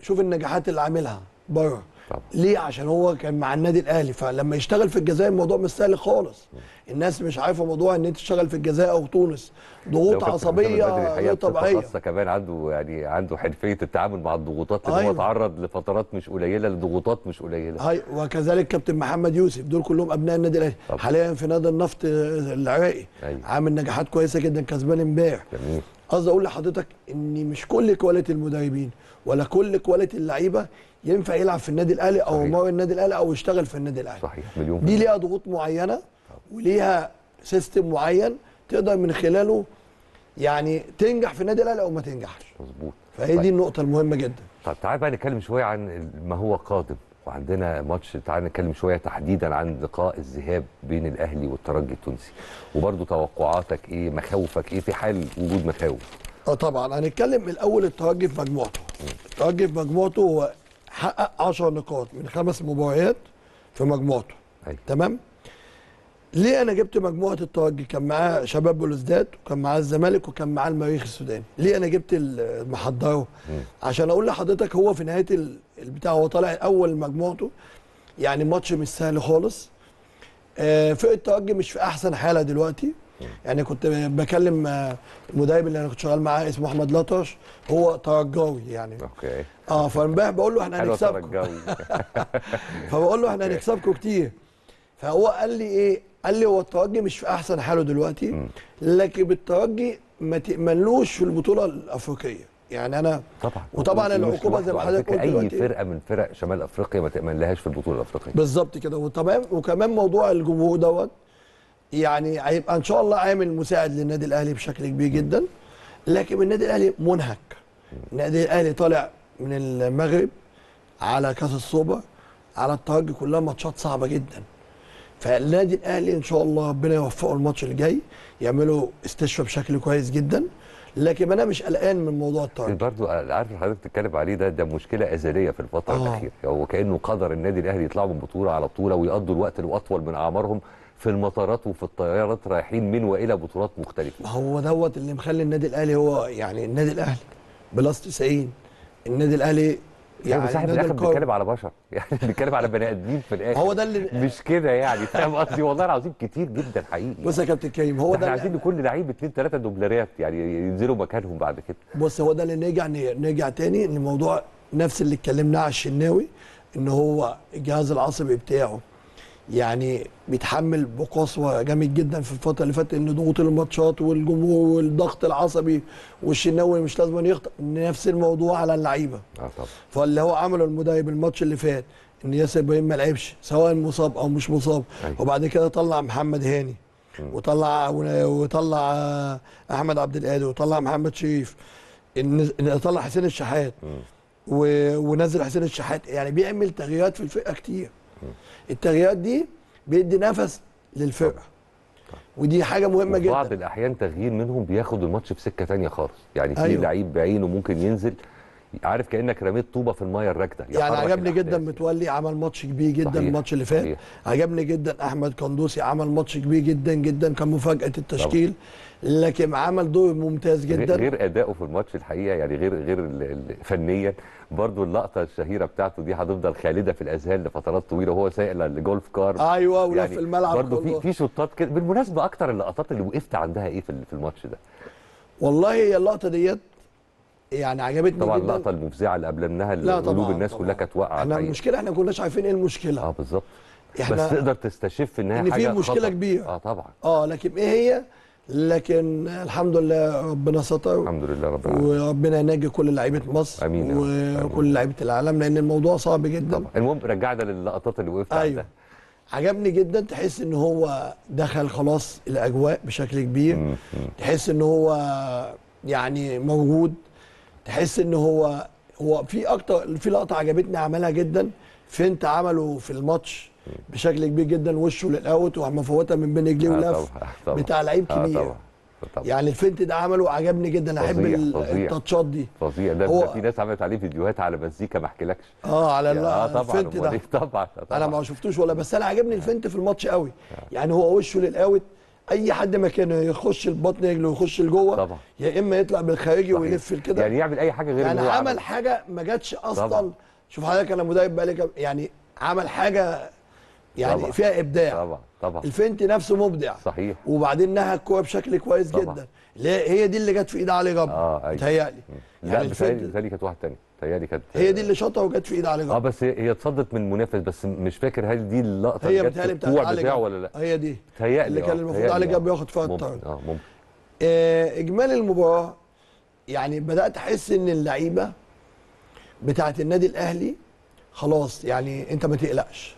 شوف النجاحات اللي عاملها بره ليه عشان هو كان مع النادي الاهلي فلما يشتغل في الجزائر الموضوع مش سهل خالص الناس مش عارفه موضوع ان انت تشتغل في الجزائر او تونس ضغوط عصبيه غير طبيعيه خاصه كمان عنده يعني عنده حرفيه التعامل مع الضغوطات لان أيوة. هو تعرض لفترات مش قليله لضغوطات مش قليله هاي وكذلك كابتن محمد يوسف دول كلهم ابناء النادي الاهلي حاليا في نادي النفط العراقي أيوة. عامل نجاحات كويسه جدا كسبان امبارح جميل قصدي اقول لحضرتك ان مش كل كواليتي المدربين ولا كل كواليتي اللعيبه ينفع يلعب في النادي الاهلي او يمر النادي الاهلي او يشتغل في النادي الاهلي صحيح مليون دي ليها ضغوط معينه وليها سيستم معين تقدر من خلاله يعني تنجح في النادي الاهلي او ما تنجحش مظبوط فهي دي النقطه المهمه جدا طب تعال بقى نتكلم شويه عن ما هو قادم وعندنا ماتش تعال نتكلم شويه تحديدا عن لقاء الذهاب بين الاهلي والترجي التونسي وبرضه توقعاتك ايه مخاوفك ايه في حال وجود مخاوف اه طبعا هنتكلم الاول الترجي في مجموعته الترجي في مجموعته هو حقق 10 نقاط من خمس مباريات في مجموعته أيوة. تمام ليه انا جبت مجموعه الترجي كان معاه شباب بلوزداد وكان معاه الزمالك وكان معاه المريخ السوداني ليه انا جبت المحضره عشان اقول لحضرتك هو في نهايه ال- البتاع هو طالع اول مجموعته يعني ماتش مش سهل خالص آه، فرقه الترجي مش في احسن حاله دلوقتي يعني كنت بكلم آه، المدرب اللي انا كنت شغال معاه اسمه احمد لطش هو ترجاوي يعني اوكي اه فامبارح بقول له احنا حلوة هنكسبكم ترجاوي. فبقول له احنا هنكسبكم كتير فهو قال لي ايه قال لي هو الترجي مش في احسن حاله دلوقتي لكن بالترجي ما تامنلوش في البطوله الافريقيه يعني انا طبعا وطبعا ومش العقوبه زي ما لوحده. على حضرتك فكرة قلت اي دلوقتي فرقه من فرق شمال افريقيا ما تامن لهاش في البطوله الافريقيه بالظبط كده وتمام وكمان موضوع الجمهور دوت يعني هيبقى ان شاء الله عامل مساعد للنادي الاهلي بشكل كبير جدا لكن النادي الاهلي منهك النادي الاهلي طالع من المغرب على كاس السوبر على الترجي كلها ماتشات صعبه جدا فالنادي الاهلي ان شاء الله ربنا يوفقه الماتش اللي جاي يعملوا استشفاء بشكل كويس جدا لكن انا مش قلقان من موضوع الترجي برضه عارف اللي حضرتك بتتكلم عليه ده ده مشكله ازليه في الفتره آه. الاخيره هو كانه قدر النادي الاهلي يطلعوا من بطوله على بطوله ويقضوا الوقت الاطول من اعمارهم في المطارات وفي الطيارات رايحين من والى بطولات مختلفه ما هو دوت اللي مخلي النادي الاهلي هو يعني النادي الاهلي بلس 90 النادي الاهلي يعني يعني بس احنا في النادي الاخر القوي. بنتكلم على بشر يعني بنتكلم على بني ادمين في الاخر هو ده اللي- مش كده يعني فاهم قصدي والله العظيم كتير جدا حقيقي بص يا كابتن كريم هو هو ده احنا اللي- عايزين لكل لعيب اثنين ثلاثه دوبلرات يعني ينزلوا مكانهم بعد كده بص هو ده اللي نرجع نرجع تاني لموضوع نفس اللي اتكلمناه على الشناوي ان هو الجهاز العصبي بتاعه يعني بيتحمل بقسوه جامد جدا في الفتره اللي فاتت ان ضغوط الماتشات والجمهور والضغط العصبي والشناوي مش لازم يخطئ نفس الموضوع على اللعيبه اه طبعا فاللي هو عمله المدرب الماتش اللي فات ان ياسر ابراهيم ما لعبش سواء مصاب او مش مصاب أيوة. وبعد كده طلع محمد هاني وطلع وطلع آه، احمد عبد القادر وطلع محمد شريف ان إن طلع حسين الشحات و- ونزل حسين الشحات يعني بيعمل تغييرات في الفرقه كتير التغييرات دي بيدي نفس للفرقه ودي حاجه مهمه وفي بعض جدا الاحيان تغيير منهم بياخد الماتش في سكه تانية خالص يعني في أيوة. لعيب بعينه ممكن ينزل عارف كانك رميت طوبه في الميه الراكده يعني يحرك عجبني الأحداث. جدا متولي عمل ماتش كبير جدا صحيح، الماتش اللي فات صحيح. عجبني جدا احمد قندوسي عمل ماتش كبير جدا جدا كان مفاجاه التشكيل لكن عمل دور ممتاز غير- جدا غير اداؤه في الماتش الحقيقه يعني غير غير ال- ال- فنيا برضو اللقطه الشهيره بتاعته دي هتفضل خالده في الاذهان لفترات طويله وهو سايق الجولف كار ايوه ولف الملعب برضو في كله. في شوطات كده بالمناسبه اكتر اللقطات اللي وقفت عندها ايه في ال- في الماتش ده والله هي اللقطه ديت يعني عجبتني طبعا جدا اللقطه المفزعه اللي قبل منها لا قلوب طبعاً، الناس كلها كانت واقعه احنا الحقيقة. المشكله احنا ما كناش عارفين ايه المشكله اه بالظبط إحنا- بس تقدر تستشف انها إن في حاجه مشكلة خطر. كبيرة. اه طبعا اه لكن ايه هي لكن الحمد لله ربنا ستر الحمد لله رب العالمين وربنا ينجي كل لعيبه مصر آمين يا رب. وكل لعيبه العالم لان الموضوع صعب جدا المهم رجعنا للقطات اللي وقفت ايوه عندها عجبني جدا تحس ان هو دخل خلاص الاجواء بشكل كبير تحس ان هو يعني موجود تحس ان هو هو في اكتر في لقطه عجبتني عملها جدا فينت عمله في الماتش بشكل كبير جدا وشه للاوت وراح مفوتها من بين رجليه آه ولف طبعا، طبعا. بتاع لعيب آه كبير طبعا طبعا يعني الفينت ده عمله عجبني جدا احب فظيع، ال- فظيع. التاتشات دي فظيع ده, هو- ده في ناس عملت عليه فيديوهات على مزيكا ما احكيلكش اه على ال- اه طبعا الفينت أمال ده إيه؟ طبعا طبعا انا ما شفتوش ولا بس انا عجبني الفينت في الماتش قوي يعني هو وشه للاوت اي حد مكانه يخش البطن رجله ويخش لجوه طبعا يا اما يطلع بالخارجي صحيح. ويلف كده يعني يعمل اي حاجه غير يعني اللي هو عمل عمله. حاجه ما جاتش اصلا طبعا. شوف حضرتك انا مدرب بقالي كام- يعني عمل حاجه يعني طبعا. فيها ابداع طبعا طبعا الفنت نفسه مبدع صحيح وبعدين نهى الكوره بشكل كويس طبعا. جدا اللي هي هي دي اللي جت في ايد علي جبر اه ايوه متهيألي لا يعني بتهيألي الفنت بتهيألي كانت واحده ثانيه بتهيألي كانت هي دي اللي شاطها وجت في ايد علي اه جبر بس هي هي اتصدت من منافس بس مش فاكر هل دي اللقطه هي اللي جت في بتهيألي بتاعت الكوع علي بتاعه جبر ولا لا هي دي بتهيألي اللي كان آه، المفروض بتهيألي علي آه. جبر ياخد فيها ممكن الطرد اه ممكن آه، اجمالي المباراه يعني بدات احس ان اللعيبه بتاعه النادي الاهلي خلاص يعني انت ما تقلقش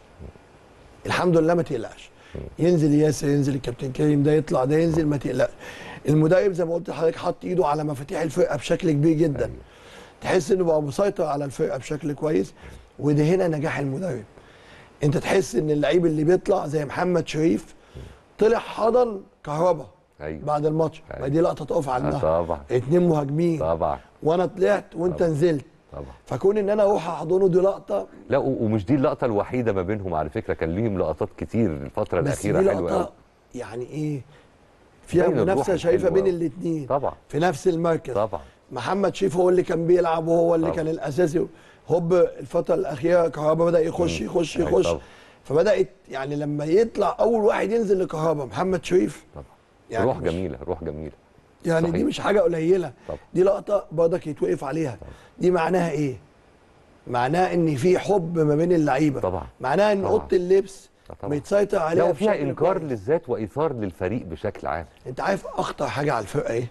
الحمد لله ما تقلقش ينزل ياسر ينزل الكابتن كريم ده يطلع ده ينزل ما تقلقش المدرب زي ما قلت لحضرتك حط ايده على مفاتيح الفرقه بشكل كبير جدا تحس انه بقى مسيطر على الفرقه بشكل كويس وده هنا نجاح المدرب انت تحس ان اللعيب اللي بيطلع زي محمد شريف طلع حضن كهربا ايوه بعد الماتش ما دي لقطه تقف آه، عنها طبعا اتنين مهاجمين طبعا وانا طلعت وانت نزلت طبعا فكون ان انا اروح احضنه دي لقطه لا و- ومش دي اللقطه الوحيده ما بينهم على فكره كان ليهم لقطات كتير الفتره بس الاخيره دي حلوه قوي لقطه يعني ايه فيها بين الروح منافسه شايفه الحلوة بين أوي. الاثنين طبعا في نفس المركز طبعا محمد شريف هو اللي كان بيلعب وهو اللي طبعا. كان الاساسي هوب الفتره الاخيره كهربا بدا يخش مم. يخش أيوة يخش طبعا. فبدات يعني لما يطلع اول واحد ينزل لكهربا محمد شريف طبعا يعني روح مش- جميله روح جميله يعني صحيح. دي مش حاجه قليله طبعا. دي لقطه برضك يتوقف عليها دي معناها ايه معناها ان في حب ما بين اللعيبه طبعا معناها ان طبعا. اوضه اللبس طبعا. بيتسيطر لا عليها وفيها بشكل انكار كويس. للذات وايثار للفريق بشكل عام انت عارف اخطر حاجه على الفرقه ايه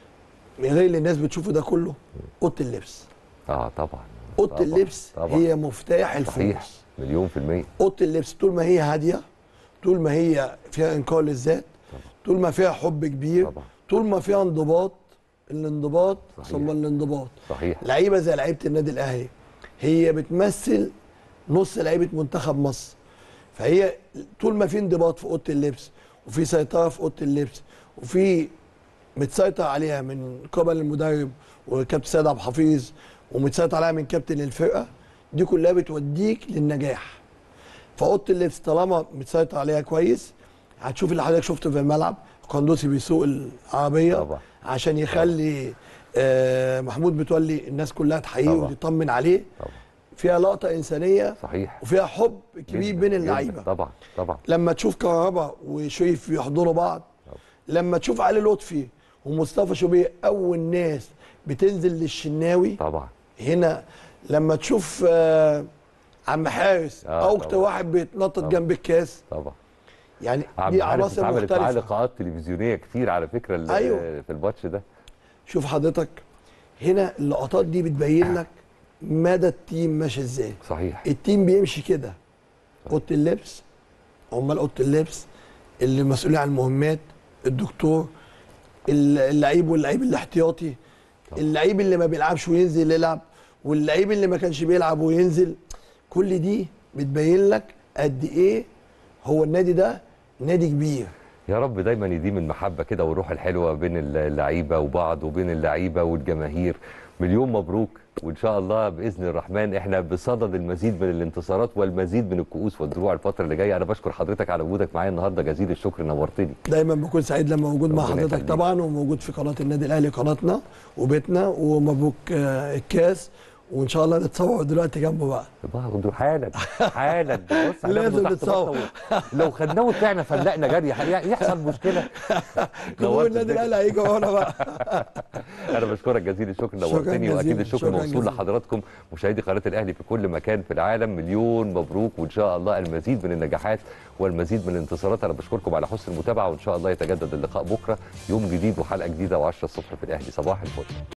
من غير اللي الناس بتشوفه ده كله اوضه اللبس اه طبعا اوضه طبعا. اللبس طبعا. هي مفتاح صحيح الفوز مليون في المية اوضه اللبس طول ما هي هاديه طول ما هي فيها انكار للذات طول ما فيها حب كبير طبعا. طول ما فيها انضباط الانضباط صحيح. ثم الانضباط صحيح لعيبه زي لعيبه النادي الاهلي هي بتمثل نص لعيبه منتخب مصر فهي طول ما في انضباط في اوضه اللبس وفي سيطره في اوضه اللبس وفي متسيطر عليها من قبل المدرب وكابتن سيد عبد الحفيظ ومتسيطر عليها من كابتن الفرقه دي كلها بتوديك للنجاح فاوضه اللبس طالما متسيطر عليها كويس هتشوف اللي حضرتك شفته في الملعب قندوسي بيسوق العربيه طبعا. عشان يخلي آه محمود متولي الناس كلها تحييه طبعا. وتطمن عليه طبعا فيها لقطه انسانيه صحيح وفيها حب كبير جداً، بين جداً. اللعيبه طبعا طبعا لما تشوف كهربا وشريف يحضنوا بعض لما تشوف علي لطفي ومصطفى شوبير اول ناس بتنزل للشناوي طبعا هنا لما تشوف آه عم حارس آه، اكتر طبعا. واحد بيتنطط طبعا. جنب الكاس طبعا يعني عم دي عارف عناصر اتعملت معاه مختلفه لقاءات تلفزيونيه كتير على فكره ال- أيوة. في الماتش ده شوف حضرتك هنا اللقطات دي بتبين لك مدى التيم ماشي ازاي صحيح التيم بيمشي كده اوضه اللبس عمال اوضه اللبس اللي مسؤولين عن المهمات الدكتور اللعيب واللعيب الاحتياطي اللعيب اللي ما بيلعبش وينزل يلعب واللعيب اللي ما كانش بيلعب وينزل كل دي بتبين لك قد ايه هو النادي ده نادي كبير يا رب دايما يديم المحبه كده والروح الحلوه بين اللعيبه وبعض وبين اللعيبه والجماهير مليون مبروك وان شاء الله باذن الرحمن احنا بصدد المزيد من الانتصارات والمزيد من الكؤوس والدروع الفتره اللي جايه انا بشكر حضرتك على وجودك معايا النهارده جزيل الشكر نورتني دايما بكون سعيد لما موجود مع ربنا حضرتك يخليك. طبعا وموجود في قناه النادي الاهلي قناتنا وبيتنا ومبروك آه، الكاس وان شاء الله نتصور دلوقتي جنبه بقى باخده حالا حالا بص هناخده لازم تحت نتصور. بطنه. لو خدناه وطلعنا فلقنا جري هي- يحصل مشكله جمهور نورت النادي الدنيا. الاهلي هيجي ورانا بقى انا بشكرك جزيل الشكر شكراً نورتني واكيد جزيلاً، الشكر شكراً موصول جزيلاً. لحضراتكم مشاهدي قناه الاهلي في كل مكان في العالم مليون مبروك وان شاء الله المزيد من النجاحات والمزيد من الانتصارات انا بشكركم على حسن المتابعه وان شاء الله يتجدد اللقاء بكره يوم جديد وحلقه جديده و10 الصبح في الاهلي صباح الفل